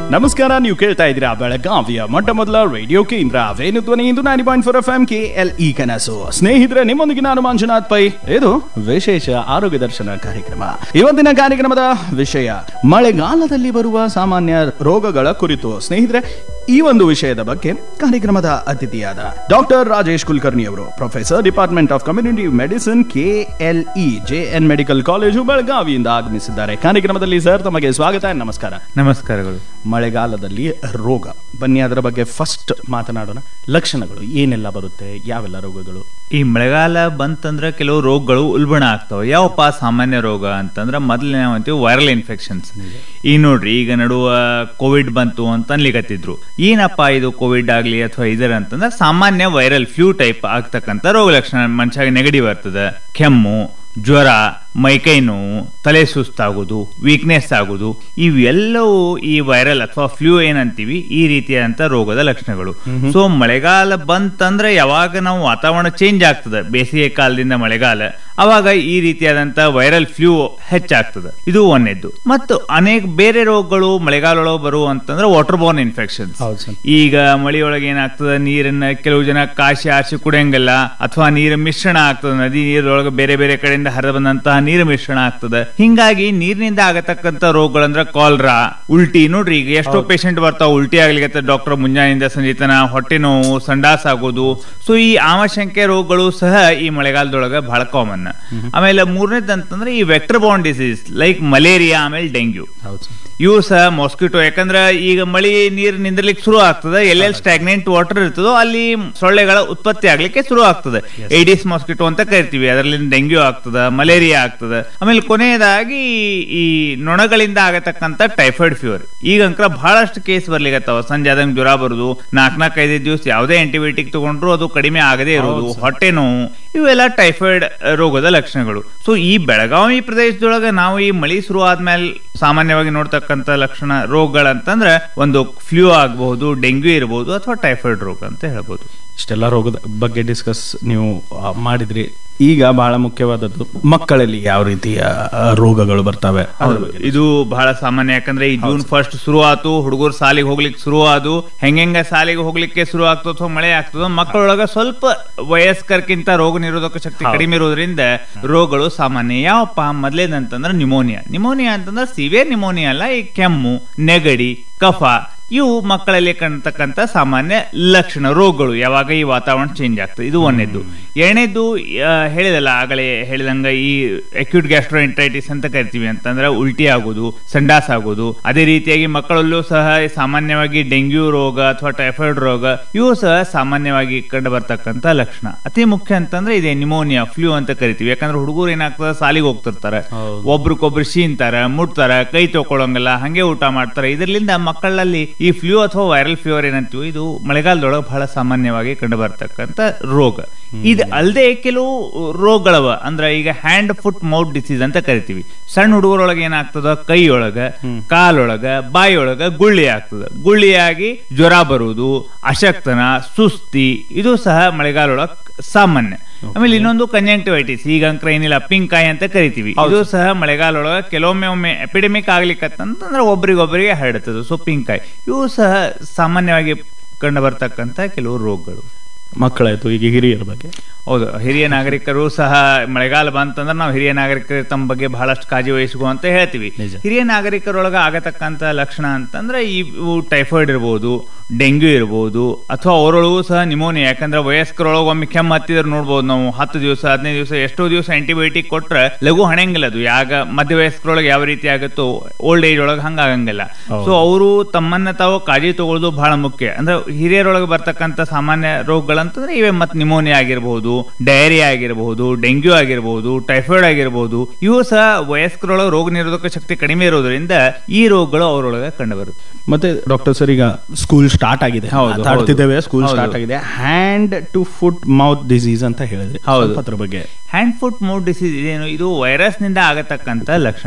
ನಮಸ್ಕಾರ ನೀವು ಕೇಳ್ತಾ ಇದ್ದೀರಾ ಬೆಳಗಾವಿಯ ಮೊಟ್ಟ ಮೊದಲ ರೇಡಿಯೋ ಕೇಂದ್ರ ವೇಣು ಧ್ವನಿ ಇಂದು nine point four F M K L E ಕನಸು ಸ್ನೇಹಿತರೆ ನಿಮ್ಮೊಂದಿಗೆ ನಾನು ಮಂಜುನಾಥ್ ಪೈ ಇದು ವಿಶೇಷ ಆರೋಗ್ಯ ದರ್ಶನ ಕಾರ್ಯಕ್ರಮ ಇವತ್ತಿನ ಕಾರ್ಯಕ್ರಮದ ವಿಷಯ ಮಳೆಗಾಲದಲ್ಲಿ ಬರುವ ಸಾಮಾನ್ಯ ರೋಗಗಳ ಕುರಿತು ಸ್ನೇಹಿತರೆ ಈ ಒಂದು ವಿಷಯದ ಬಗ್ಗೆ ಕಾರ್ಯಕ್ರಮದ ಅತಿಥಿಯಾದ ಡಾಕ್ಟರ್ ರಾಜೇಶ್ ಕುಲಕರ್ಣಿ ಅವರು professor department of community medicine K L E J N medical college ಬೆಳಗಾವಿಯಿಂದ ಆಗಮಿಸಿದ್ದಾರೆ ಕಾರ್ಯಕ್ರಮದಲ್ಲಿ ಸರ್ ತಮಗೆ ಸ್ವಾಗತ ನಮಸ್ಕಾರ ನಮಸ್ಕಾರಗಳು ಮಳೆಗಾಲದಲ್ಲಿ ರೋಗ ಬನ್ನಿ ಅದರ ಬಗ್ಗೆ ಫಸ್ಟ್ ಮಾತನಾಡೋಣ ಲಕ್ಷಣಗಳು ಏನೆಲ್ಲ ಬರುತ್ತೆ ಯಾವೆಲ್ಲ ರೋಗಗಳು ಈ ಮಳೆಗಾಲ ಬಂತಂದ್ರೆ ಕೆಲವು ರೋಗಗಳು ಉಲ್ಬಣ ಆಗ್ತಾವ ಯಾವಪ್ಪ ಸಾಮಾನ್ಯ ರೋಗ ಅಂತಂದ್ರೆ ಮೊದಲನೇ ಅಂತೀವಿ ವೈರಲ್ ಇನ್ಫೆಕ್ಷನ್ಸ್ ಈಗ ನೋಡ್ರಿ ಈಗ ನಡುವ ಕೋವಿಡ್ ಬಂತು ಅಂತ ಅನ್ಲಿಕತ್ತಿದ್ರು ಏನಪ್ಪ ಇದು ಕೋವಿಡ್ ಆಗ್ಲಿ ಅಥವಾ ಇದರ ಅಂತಂದ್ರೆ ಸಾಮಾನ್ಯ ವೈರಲ್ ಫ್ಲೂ ಟೈಪ್ ಆಗ್ತಕ್ಕಂಥ ರೋಗ ಲಕ್ಷಣ ಮನುಷ್ಯ ನೆಗಡಿ ಬರ್ತದೆ ಕೆಮ್ಮು ಜ್ವರ ಮೈಕೈ ನೋವು ತಲೆ ಸುಸ್ತಾಗೋದು ವೀಕ್ನೆಸ್ ಆಗೋದು ಇವೆಲ್ಲವೂ ಈ ವೈರಲ್ ಅಥವಾ ಫ್ಲೂ ಏನಂತೀವಿ ಈ ರೀತಿಯಾದಂತ ರೋಗದ ಲಕ್ಷಣಗಳು ಸೊ ಮಳೆಗಾಲ ಬಂತಂದ್ರೆ ಯಾವಾಗ ನಾವು ವಾತಾವರಣ ಚೇಂಜ್ ಆಗ್ತದೆ ಬೇಸಿಗೆ ಕಾಲದಿಂದ ಮಳೆಗಾಲ ಅವಾಗ ಈ ರೀತಿಯಾದಂತ ವೈರಲ್ ಫ್ಲೂ ಹೆಚ್ಚಾಗ್ತದೆ ಇದು ಒಂದನೇದ್ದು ಮತ್ತು ಅನೇಕ ಬೇರೆ ರೋಗಗಳು ಮಳೆಗಾಲೊಳಗೆ ಬರುವ ಅಂತಂದ್ರೆ ವಾಟರ್ ಬೋರ್ನ್ ಇನ್ಫೆಕ್ಷನ್ಸ್ ಹೌದು ಸರ್ ಈಗ ಮಳೆಯೊಳಗೆ ಏನಾಗ್ತದೆ ನೀರನ್ನ ಕೆಲವು ಜನ ಕಾಶಿ ಆರಿಸಿ ಕುಡಿಯಂಗಿಲ್ಲ ಅಥವಾ ನೀರು ಮಿಶ್ರಣ ಆಗ್ತದೆ ನದಿ ನೀರೊಳಗೆ ಬೇರೆ ಬೇರೆ ಕಡೆಯಿಂದ ಹರಿದು ಬಂದಂತಹ ನೀರು ಮಿಶ್ರಣ ಆಗ್ತದೆ ಹಿಂಗಾಗಿ ನೀರಿನಿಂದ ಆಗತಕ್ಕಂತ ರೋಗಗಳಂದ್ರೆ ಕಾಲ್ರಾ ಉಲ್ಟಿ ನೋಡ್ರಿ ಈಗ ಎಷ್ಟೋ ಪೇಷಂಟ್ ಬರ್ತಾವ ಉಲ್ಟಿ ಆಗ್ಲಿಕ್ಕೆ ಡಾಕ್ಟರ್ ಮುಂಜಾನೆಯಿಂದ ಸಂಜೆ ತನ ಹೊಟ್ಟೆ ನೋವು ಸಂಡಾಸ್ ಆಗೋದು ಸೊ ಈ ಆಮಶಂಕೆ ರೋಗಗಳು ಸಹ ಈ ಮಳೆಗಾಲದೊಳಗೆ ಬಹಳ ಕಾಮನ್ ಆಮೇಲೆ ಮೂರನೇದು ಅಂತಂದ್ರೆ ಈ ವೆಕ್ಟರ್ ಬಾಂಡ್ ಡಿಸೀಸ್ ಲೈಕ್ ಮಲೇರಿಯಾ ಆಮೇಲೆ ಡೆಂಗ್ಯೂ ಹೌದು ಸರ್ ಇವು ಸಹ ಮಾಸ್ಕಿಟೋ ಯಾಕಂದ್ರೆ ಈಗ ಮಳಿ ನೀರು ನಿಂದ್ರಲಿಕ್ಕೆ ಶುರು ಆಗ್ತದೆ ಎಲ್ಲೆಲ್ಲಿ ಸ್ಟಾಗ್ನೆಂಟ್ ವಾಟರ್ ಇರ್ತದೋ ಅಲ್ಲಿ ಸೊಳ್ಳೆಗಳ ಉತ್ಪತ್ತಿ ಆಗ್ಲಿಕ್ಕೆ ಶುರು ಆಗ್ತದೆ ಏಡಿಸ್ ಮಾಸ್ಕಿಟೋ ಅಂತ ಕರಿತೀವಿ ಅದರಲ್ಲಿ ಡೆಂಗ್ಯೂ ಆಗ್ತದೆ ಮಲೇರಿಯಾ ಆಗ್ತದೆ ಆಮೇಲೆ ಕೊನೆಯದಾಗಿ ಈ ನೊಣಗಳಿಂದ ಆಗತಕ್ಕಂತ ಟೈಫಾಯ್ಡ್ ಫೀವರ್ ಈಗ ಅಂಕರ ಬಹಳಷ್ಟು ಕೇಸ್ ಬರ್ಲಿಕತ್ತಾವ ಸಂಜೆ ಆದಂಗೆ ಜ್ವರ ಬರುದು ನಾಲ್ಕ್ ನಾಲ್ಕು ಐದೈದು ದಿವಸ ಯಾವುದೇ ಆಂಟಿಬಯೋಟಿಕ್ ತಗೊಂಡ್ರು ಅದು ಕಡಿಮೆ ಆಗದೇ ಇರೋದು ಹೊಟ್ಟೆ ನೋವು ಇವೆಲ್ಲ ಟೈಫಾಯ್ಡ್ ರೋಗದ ಲಕ್ಷಣಗಳು ಸೊ ಈ ಬೆಳಗಾವಿ ಪ್ರದೇಶದೊಳಗೆ ನಾವು ಈ ಮಳಿ ಶುರು ಆದ್ಮೇಲೆ ಸಾಮಾನ್ಯವಾಗಿ ನೋಡ್ತಕ್ಕಂತ ಲಕ್ಷಣ ರೋಗಗಳಂತಂದ್ರೆ ಒಂದು ಫ್ಲೂ ಆಗಬಹುದು ಡೆಂಗ್ಯೂ ಇರಬಹುದು ಅಥವಾ ಟೈಫಾಯ್ಡ್ ರೋಗ ಅಂತ ಹೇಳ್ಬೋದು ಇಷ್ಟೆಲ್ಲ ರೋಗದ ಬಗ್ಗೆ ಡಿಸ್ಕಸ್ ನೀವು ಆ, ಮಾಡಿದ್ರಿ ಈಗ ಬಹಳ ಮುಖ್ಯವಾದದ್ದು ಮಕ್ಕಳಲ್ಲಿ ಯಾವ ರೀತಿಯ ಆ, ರೋಗಗಳು ಬರ್ತವೆ ಅದ್ರ ಬಗ್ಗೆ. ಇದು ಬಹಳ ಸಾಮಾನ್ಯ ಯಾಕಂದ್ರೆ ಈ ಜೂನ್ ಫಸ್ಟ್ ಶುರು ಆತು ಹುಡುಗರು ಸಾಲಿಗೆ ಹೋಗ್ಲಿಕ್ಕೆ ಶುರು ಆದು ಹೆಂಗೆಂಗ ಸಾಲಿಗೆ ಹೋಗ್ಲಿಕ್ಕೆ ಶುರು ಆಗ್ತದೋ ಅಥವಾ ಮಳೆ ಆಗ್ತದೋ ಮಕ್ಕಳೊಳಗ ಸ್ವಲ್ಪ ವಯಸ್ಕರ್ಕಿಂತ ರೋಗ ನಿರೋಧಕ ಶಕ್ತಿ ಕಡಿಮೆ ಇರೋದ್ರಿಂದ ರೋಗಗಳು ಸಾಮಾನ್ಯ ಯಾವಪ್ಪ ಮೊದ್ಲೇದಂತಂದ್ರೆ ನಿಮೋನಿಯಾ ನಿಮೋನಿಯಾ ಅಂತಂದ್ರೆ ಸಿವಿಯರ್ ನಿಮೋನಿಯಾ ಅಲ್ಲ ಈ ಕೆಮ್ಮು ನೆಗಡಿ ಕಫ ಇವು ಮಕ್ಕಳಲ್ಲಿ ಕಾಣ್ತಕ್ಕಂಥ ಸಾಮಾನ್ಯ ಲಕ್ಷಣ ರೋಗಗಳು ಯಾವಾಗ ಈ ವಾತಾವರಣ ಚೇಂಜ್ ಆಗ್ತದೆ ಇದು ಒಂದನೇದ್ದು ಎರಡನೇದ್ದು ಆ, ಹೇಳಿದಲ್ಲ ಆಗಲೇ ಹೇಳಿದಂಗ ಈ ಅಕ್ಯೂಟ್ ಗ್ಯಾಸ್ಟ್ರೋಎಂಟ್ರೈಟಿಸ್ ಅಂತ ಕರಿತೀವಿ ಅಂತಂದ್ರೆ ಉಲ್ಟಿ ಆಗೋದು ಸಂಡಾಸ್ ಆಗೋದು ಅದೇ ರೀತಿಯಾಗಿ ಮಕ್ಕಳಲ್ಲೂ ಸಹ ಸಾಮಾನ್ಯವಾಗಿ ಡೆಂಗ್ಯೂ ರೋಗ ಅಥವಾ ಟೈಫಾಯ್ಡ್ ರೋಗ ಇವು ಸಹ ಸಾಮಾನ್ಯವಾಗಿ ಕಂಡು ಬರ್ತಕ್ಕಂಥ ಲಕ್ಷಣ ಅತಿ ಮುಖ್ಯ ಅಂತಂದ್ರೆ ಇದೆ ನಿಮೋನಿಯಾ ಫ್ಲೂ ಅಂತ ಕರಿತೀವಿ ಯಾಕಂದ್ರೆ ಹುಡುಗರು ಏನಾಗ್ತದೆ ಸಾಲಿಗೆ ಹೋಗ್ತಿರ್ತಾರೆ ಹೌದು. ಒಬ್ರಿಗೊಬ್ರು ಶೀಂತಾರ ಮುಟ್ತಾರ ಕೈ ತಗೊಳಂಗಿಲ್ಲ ಹಂಗೆ ಊಟ ಮಾಡ್ತಾರೆ ಇದರಿಂದ ಮಕ್ಕಳಲ್ಲಿ ಈ ಫ್ಲೂ ಅಥವಾ ವೈರಲ್ ಫೀವರ್ ಏನಂತೀವಿ ಇದು ಮಳೆಗಾಲದೊಳಗೆ ಬಹಳ ಸಾಮಾನ್ಯವಾಗಿ ಕಂಡು ಬರ್ತಕ್ಕಂಥ ರೋಗ ಇದು ಅಲ್ಲದೆ ಕೆಲವು ರೋಗಗಳವ ಅಂದ್ರೆ ಈಗ ಹ್ಯಾಂಡ್ ಫುಟ್ ಮೌತ್ ಡಿಸೀಸ್ ಅಂತ ಕರಿತೀವಿ ಸಣ್ಣ ಹುಡುಗರೊಳಗೆ ಏನಾಗ್ತದ ಕೈಯೊಳಗ ಕಾಲೊಳಗ ಬಾಯಿಯೊಳಗ ಗುಳ್ಳಿ ಆಗ್ತದ ಗುಳ್ಳಿಯಾಗಿ ಜ್ವರ ಬರುವುದು ಅಶಕ್ತನ ಸುಸ್ತಿ ಇದು ಸಹ ಮಳೆಗಾಲೊಳಗ ಸಾಮಾನ್ಯ ಆಮೇಲೆ ಇನ್ನೊಂದು ಕಂಜಂಕ್ಟಿವೈಟಿಸ್ ಈಗ ಅಂಕ್ರ ಏನಿಲ್ಲ ಪಿಂಕ್ ಐ ಅಂತ ಕರಿತೀವಿ ಇದು ಸಹ ಮಳೆಗಾಲೊಳಗ ಕೆಲವೊಮ್ಮೆ ಒಮ್ಮೆ ಎಪಿಡೆಮಿಕ್ ಆಗ್ಲಿಕ್ಕತ್ತಂತಂದ್ರೆ ಒಬ್ರಿಗೊಬ್ಬರಿಗೆ ಹರಡುತ್ತದೆ ಸೊ ಪಿಂಕ್ ಐ ಇವು ಸಹ ಸಾಮಾನ್ಯವಾಗಿ ಕಂಡು ಬರ್ತಕ್ಕಂಥ ಕೆಲವು ರೋಗಗಳು ಮಕ್ಕಳಾಯ್ತು ಈಗ ಹಿರಿಯರ ಬಗ್ಗೆ ಹೌದು ಹಿರಿಯ ನಾಗರಿಕರು ಸಹ ಮಳೆಗಾಲ ಬಂತಂದ್ರೆ ನಾವು ಹಿರಿಯ ನಾಗರಿಕರು ತಮ್ಮ ಬಗ್ಗೆ ಬಹಳಷ್ಟು ಕಾಳಜಿ ವಹಿಸುವ ಅಂತ ಹೇಳ್ತೀವಿ ನಿಜ. ಹಿರಿಯ ನಾಗರಿಕರೊಳಗ ಆಗತಕ್ಕಂತ ಲಕ್ಷಣ ಅಂತಂದ್ರೆ ಇವು ಟೈಫಾಯ್ಡ್ ಇರ್ಬೋದು ಡೆಂಗ್ಯೂ ಇರ್ಬೋದು ಅಥವಾ ಅವರೊಳಗೂ ಸಹ ನಿಮೋನಿಯಾ ಯಾಕಂದ್ರೆ ವಯಸ್ಕರೊಳಗೆ ಒಮ್ಮೆ ಕೆಮ್ಮು ಹತ್ತಿದ್ರೆ ನೋಡ್ಬೋದು ನಾವು ಹತ್ತು ದಿವಸ ಹದಿನೈದು ದಿವಸ ಎಷ್ಟೋ ದಿವಸ ಆಂಟಿಬಯೋಟಿಕ್ ಕೊಟ್ರೆ ಲಘು ಹಣಂಗಿಲ್ಲ ಅದು ಯಾಗ ಮಧ್ಯ ವಯಸ್ಕರೊಳಗೆ ಯಾವ ರೀತಿ ಆಗುತ್ತೋ ಓಲ್ಡ್ ಏಜ್ ಒಳಗೆ ಹಂಗ ಆಗಂಗಿಲ್ಲ ಹೌದು. ಸೊ ಅವರು ತಮ್ಮನ್ನ ತಾವು ಕಾಳಜಿ ತಗೊಳ್ಳೋದು ಬಹಳ ಮುಖ್ಯ ಅಂದ್ರೆ ಹಿರಿಯರೊಳಗೆ ಬರ್ತಕ್ಕಂಥ ಸಾಮಾನ್ಯ ರೋಗಗಳಂತಂದ್ರೆ ಇವೆ ಮತ್ ನಿಮೋನಿಯಾ ಆಗಿರಬಹುದು ಡಯರಿಯಾ ಆಗಿರಬಹುದು ಡೆಂಗ್ಯೂ ಆಗಿರಬಹುದು ಟೈಫಾಯ್ಡ್ ಆಗಿರಬಹುದು ಇವು ಸಹ ವಯಸ್ಕರೊಳಗೆ ರೋಗ ನಿರೋಧಕ ಶಕ್ತಿ ಕಡಿಮೆ ಇರೋದ್ರಿಂದ ಈ ರೋಗಗಳು ಅವರೊಳಗೆ ಕಂಡುಬರುತ್ತೆ ಮತ್ತೆ ಡಾಕ್ಟರ್ ಸರ್ ಈಗ ಸ್ಕೂಲ್ ಸ್ಟಾರ್ಟ್ ಆಗಿದೆ ಹೌದು, ಮಾತಾಡ್ತಿದ್ದೇವೆ ಸ್ಕೂಲ್ ಹೌದು. ಸ್ಟಾರ್ಟ್ ಆಗಿದೆ hand to foot mouth disease ಅಂತ ಹೇಳಿದ್ರಿ ಹೌದು. ಸ್ವಲ್ಪ ಅದ್ರ ಬಗ್ಗೆ ಹ್ಯಾಂಡ್ ಫುಟ್ ಮೌತ್ ಡಿಸೀಸ್ ಇದೇನು ಇದು ವೈರಸ್ ನಿಂದ ಆಗತಕ್ಕಂತ ಲಕ್ಷಣ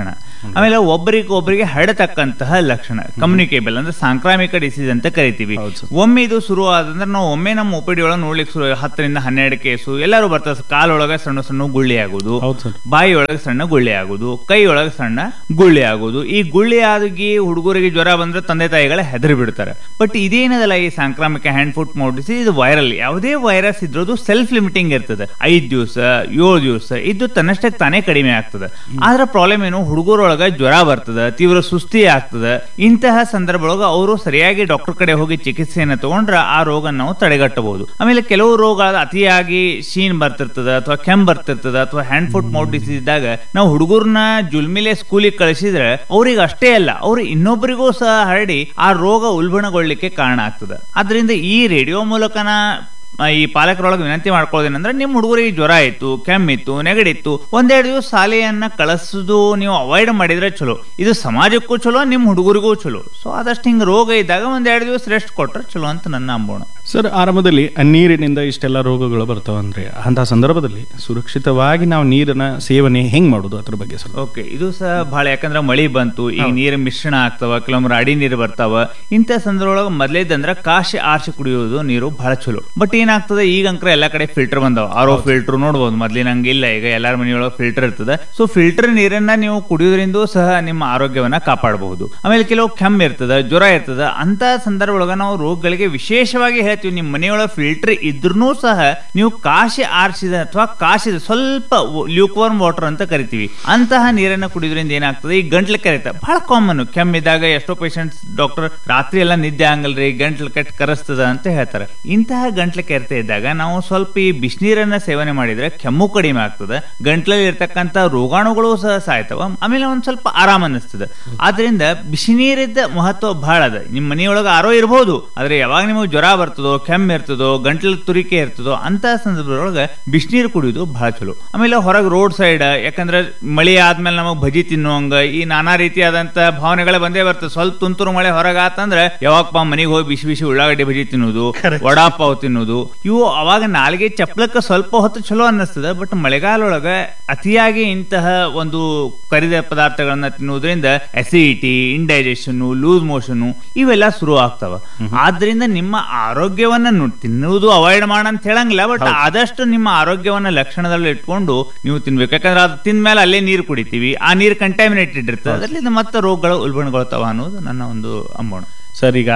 ಆಮೇಲೆ ಒಬ್ಬರಿಗೆ ಒಬ್ಬರಿಗೆ ಹರಡತಕ್ಕಂತಹ ಲಕ್ಷಣ ಕಮ್ಯುನಿಕೇಬಲ್ ಅಂದ್ರೆ ಸಾಂಕ್ರಾಮಿಕ ಡಿಸೀಸ್ ಅಂತ ಕರಿತೀವಿ ಹೌದು ಸರ್. ಒಮ್ಮೆ ಇದು ಶುರು ಆದಂದ್ರೆ ನಾವು ಒಮ್ಮೆ ನಮ್ಮ ಒಪಿಡಿ ಒಳಗೆ ನೋಡ್ಲಿಕ್ಕೆ ಶುರು ಹತ್ತರಿಂದ ಹನ್ನೆರಡು ಕೇಸು ಎಲ್ಲರೂ ಬರ್ತಾರೆ ಕಾಲೊಳಗೆ ಸಣ್ಣ ಸಣ್ಣ ಗುಳ್ಳಿ ಆಗುದು ಹೌದು ಸರ್ ಬಾಯಿ ಒಳಗೆ ಸಣ್ಣ ಗುಳ್ಳಿ ಆಗುದು ಕೈ ಒಳಗೆ ಸಣ್ಣ ಗುಳ್ಳಿ ಆಗುದು ಈ ಗುಳ್ಳಿ ಆಗಿ ಹುಡುಗರಿಗೆ ಜ್ವರ ಬಂದ್ರೆ ತಂದೆ ತಾಯಿಗಳ ಹೆದರಿ ಬಿಡ್ತಾರೆ ಬಟ್ ಇದೇನದಲ್ಲ ಈ ಸಾಂಕ್ರಾಮಿಕ ಹ್ಯಾಂಡ್ ಫುಟ್ ಮೌಡ್ ಇದು ವೈರಲ್ ಯಾವುದೇ ವೈರಸ್ ಇದ್ರದ್ದು ಸೆಲ್ಫ್ ಲಿಮಿಟಿಂಗ್ ಇರ್ತದೆ ಐದ್ ದಿವಸ ಏಳು ದಿವಸ ಇದು ತನ್ನಷ್ಟಕ್ಕೆ ತಾನೇ ಕಡಿಮೆ ಆಗ್ತದೆ ಆದ್ರೆ ಪ್ರಾಬ್ಲಮ್ ಏನು ಹುಡುಗರೊಳಗ ಜ್ವರ ಬರ್ತದೆ ತೀವ್ರ ಸುಸ್ತಿ ಆಗ್ತದೆ ಇಂತಹ ಸಂದರ್ಭದೊಳಗ ಅವರು ಸರಿಯಾಗಿ ಡಾಕ್ಟರ್ ಕಡೆ ಹೋಗಿ ಚಿಕಿತ್ಸೆಯನ್ನು ತಗೊಂಡ್ರೆ ಆ ರೋಗ ನಾವು ತಡೆಗಟ್ಟಬಹುದು ಆಮೇಲೆ ಕೆಲವು ರೋಗ ಅತಿಯಾಗಿ ಶೀನ್ ಬರ್ತಿರ್ತದ ಅಥವಾ ಕೆಮ್ ಬರ್ತಿರ್ತದ ಅಥವಾ ಹ್ಯಾಂಡ್ ಫುಟ್ ಮೌಟ್ ಡಿಸೀಸ್ ಇದ್ದಾಗ ನಾವು ಹುಡುಗರ್ನ ಜುಲ್ಮಿಲೆ ಸ್ಕೂಲಿಗೆ ಕಳಿಸಿದ್ರೆ ಅವ್ರಿಗೆ ಅಷ್ಟೇ ಅಲ್ಲ ಅವ್ರು ಇನ್ನೊಬ್ಬರಿಗೂ ಸಹ ಹರಡಿ ಆ ರೋಗ ಉಲ್ಬಣಗೊಳ್ಳಿಕ್ಕೆ ಕಾರಣ ಆಗ್ತದೆ ಅದರಿಂದ ಈ ರೇಡಿಯೋ ಮೂಲಕನ ಆ, ಈ ಪಾಲಕರೊಳಗೆ ವಿನಂತಿ ಮಾಡ್ಕೊಳ್ಳೋದೇನಂದ್ರೆ ನಿಮ್ಮ ಹುಡುಗರಿಗೆ ಜ್ವರ ಇತ್ತು ಕೆಮ್ಮಿತ್ತು ನೆಗಡಿತ್ತು ಒಂದೆರಡು ದಿವಸ ಶಾಲೆಯನ್ನ ಕಳಿಸೋದು ನೀವು ಅವಾಯ್ಡ್ ಮಾಡಿದ್ರೆ ಚಲೋ ಇದು ಸಮಾಜಕ್ಕೂ ಚಲೋ ನಿಮ್ಮ ಹುಡುಗರಿಗೂ ಚಲೋ ಸೊ ಆದಷ್ಟು ಹಿಂಗೆ ರೋಗ ಇದ್ದಾಗ ಒಂದೆರಡು ದಿವಸ ರೆಸ್ಟ್ ಕೊಟ್ರೆ ಚಲೋ ಅಂತ ನನ್ನ ಅಂಬೋಣ ಸರ್ ಆರಂಭದಲ್ಲಿ ನೀರಿನಿಂದ ಇಷ್ಟೆಲ್ಲ ರೋಗಗಳು ಬರ್ತಾವಂದ್ರೆ ಅಂತ ಸಂದರ್ಭದಲ್ಲಿ ಸುರಕ್ಷಿತವಾಗಿ ನಾವು ನೀರಿನ ಸೇವನೆ ಹೆಂಗ್ ಮಾಡೋದು ಅದ್ರ ಬಗ್ಗೆ ಸ್ವಲ್ಪ ಓಕೆ ಇದು ಸಹ ಬಹಳ ಯಾಕಂದ್ರೆ ಮಳಿ ಬಂತು ಈಗ ನೀರು ಮಿಶ್ರಣ ಆಗ್ತಾವ ಕೆಲವೊಮ್ಮೆ ಅಡಿ ನೀರು ಬರ್ತಾವ ಇಂಥ ಸಂದರ್ಭದೊಳಗೆ ಮೊದಲೇದಂದ್ರೆ ಕಾಶಿ ಆರ್ಸಿ ಕುಡಿಯೋದು ನೀರು ಬಹಳ ಚಲೋ ಬಟ್ ಏನಾಗ್ತದೆ ಈಗ ಅಂಕರ ಎಲ್ಲಾ ಕಡೆ ಫಿಲ್ಟರ್ ಬಂದಾವ ಆರೋ ಫಿಲ್ಟರ್ ನೋಡ್ಬೋದು ಮೊದ್ಲಿನ ಹಂಗೆ ಇಲ್ಲ ಈಗ ಎಲ್ಲಾರ ಮನೆಯೊಳಗೆ ಫಿಲ್ಟರ್ ಇರ್ತದೆ ಸೊ ಫಿಲ್ಟರ್ ನೀರನ್ನ ನೀವು ಕುಡಿಯೋದ್ರಿಂದ ಸಹ ನಿಮ್ಮ ಆರೋಗ್ಯವನ್ನ ಕಾಪಾಡಬಹುದು ಆಮೇಲೆ ಕೆಲವು ಕೆಮ್ಮು ಇರ್ತದ ಜ್ವರ ಇರ್ತದ ಅಂತ ಸಂದರ್ಭದೊಳಗ ನಾವು ರೋಗಗಳಿಗೆ ವಿಶೇಷವಾಗಿ ಹೇಳ್ತೀವಿ ನಿಮ್ಮ ಮನೆಯೊಳಗೆ ಫಿಲ್ಟರ್ ಇದ್ರೂ ಸಹ ನೀವು ಕಾಶಿ ಆರಿಸಿದ ಅಥವಾ ಕಾಶಿದ ಸ್ವಲ್ಪ ಲ್ಯೂಕ್ವಾರ್ಮ್ ವಾಟರ್ ಅಂತ ಕರಿತೀವಿ ಅಂತಹ ನೀರನ್ನು ಕುಡಿಯೋದ್ರಿಂದ ಏನಾಗ್ತದೆ ಈ ಗಂಟ್ಲು ಕೆರೆತ ಬಹಳ ಕಾಮನ್ ಕೆಮ್ಮಿದಾಗ ಎಷ್ಟೋ ಪೇಷಂಟ್ಸ್ ಡಾಕ್ಟರ್ ರಾತ್ರಿ ಎಲ್ಲ ನಿದ್ದೆ ಆಗಲ್ರಿ ಗಂಟ್ಲು ಕೆಟ್ಟ ಕರೆಸ್ತದ ಅಂತ ಹೇಳ್ತಾರೆ ಇಂತಹ ಗಂಟ್ಲು ಕೆರೆತ ಇದ್ದಾಗ ನಾವು ಸ್ವಲ್ಪ ಈ ಬಿಸಿನೀರನ್ನ ಸೇವನೆ ಮಾಡಿದ್ರೆ ಕೆಮ್ಮು ಕಡಿಮೆ ಆಗ್ತದೆ ಗಂಟ್ಲಲ್ಲಿ ಇರ್ತಕ್ಕಂಥ ರೋಗಾಣುಗಳು ಸಹ ಸಾಯ್ತವ ಆಮೇಲೆ ಒಂದ್ ಸ್ವಲ್ಪ ಆರಾಮ ಅನ್ನಿಸ್ತದೆ ಆದ್ರಿಂದ ಬಿಸಿನೀರಿದ್ದ ಮಹತ್ವ ಬಹಳ ಅದ ನಿಮ್ಮ ಮನೆಯೊಳಗೆ ಆರೋ ಇರಬಹುದು ಆದ್ರೆ ಯಾವಾಗ ನಿಮಗೆ ಜ್ವರ ಬರ್ತದೋ ಕೆಮ್ಮು ಇರ್ತದೋ ಗಂಟ್ಲ ತುರಿಕೆ ಇರ್ತದೋ ಅಂತ ಸಂದರ್ಭದೊಳಗೆ ಬಿಸಿನೀರು ಕುಡಿಯೋದು ಬಹಳ ಚಲೋ ಆಮೇಲೆ ಹೊರಗೆ ರೋಡ್ ಸೈಡ್ ಯಾಕಂದ್ರೆ ಮಳೆ ಆದ್ಮೇಲೆ ನಮಗೆ ಭಜಿ ತಿನ್ನುವಂಗ ಈ ನಾನಾ ರೀತಿಯಾದಂತ ಭಾವನೆಗಳೇ ಬಂದೇ ಬರ್ತದೆ ಸ್ವಲ್ಪ ತುಂತುರು ಮಳೆ ಹೊರಗೆ ಆತಂದ್ರೆ ಯಾವಾಗಪ್ಪ ಮನೆಗೆ ಹೋಗಿ ಬಿಸಿ ಬಿಸಿ ಉಳ್ಳಾಗಡ್ಡಿ ಭಜಿ ತಿನ್ನೋದು ವಡಾಪಾವ್ ತಿನ್ನೋದು ಇವು ಅವಾಗ ನಾಲ್ಗೆ ಚಪ್ಲಕ್ಕ ಸ್ವಲ್ಪ ಹೊತ್ತು ಚಲೋ ಅನ್ನಿಸ್ತದೆ ಬಟ್ ಮಳೆಗಾಲೊಳಗ ಅತಿಯಾಗಿ ಇಂತಹ ಒಂದು ಕರಿದ ಪದಾರ್ಥಗಳನ್ನ ತಿನ್ನುವುದರಿಂದ ಅಸಿಡಿಟಿ ಇಂಡೈಜೆಷನ್ ಲೂಸ್ ಮೋಷನ್ ಇವೆಲ್ಲ ಶುರು ಆಗ್ತಾವ ಆದ್ರಿಂದ ನಿಮ್ಮ ಆರೋಗ್ಯವನ್ನ ನೋ- ತಿನ್ನುವುದು ಅವಾಯ್ಡ್ ಮಾಡ ಅಂತ ಹೇಳಂಗಿಲ್ಲ ಬಟ್ ಆದಷ್ಟು ನಿಮ್ಮ ಆರೋಗ್ಯವನ್ನ ಲಕ್ಷಣದಲ್ಲಿ ಇಟ್ಕೊಂಡು ನೀವು ತಿನ್ಬೇಕು ಯಾಕಂದ್ರೆ ಅದು ತಿಂದ್ಮೇಲೆ ಅಲ್ಲೇ ನೀರು ಕುಡಿತೀವಿ ಆ ನೀರು ಕಂಟಾಮಿನೇಟೆಡ್ ಇರ್ತದೆ ಅದರಿಂದ ಮತ್ತೆ ರೋಗಗಳು ಉಲ್ಬಣಗೊಳ್ತಾವ ಅನ್ನೋದು ನನ್ನ ಒಂದು ಅಂಬೋಣ ಸರ್ ಈಗ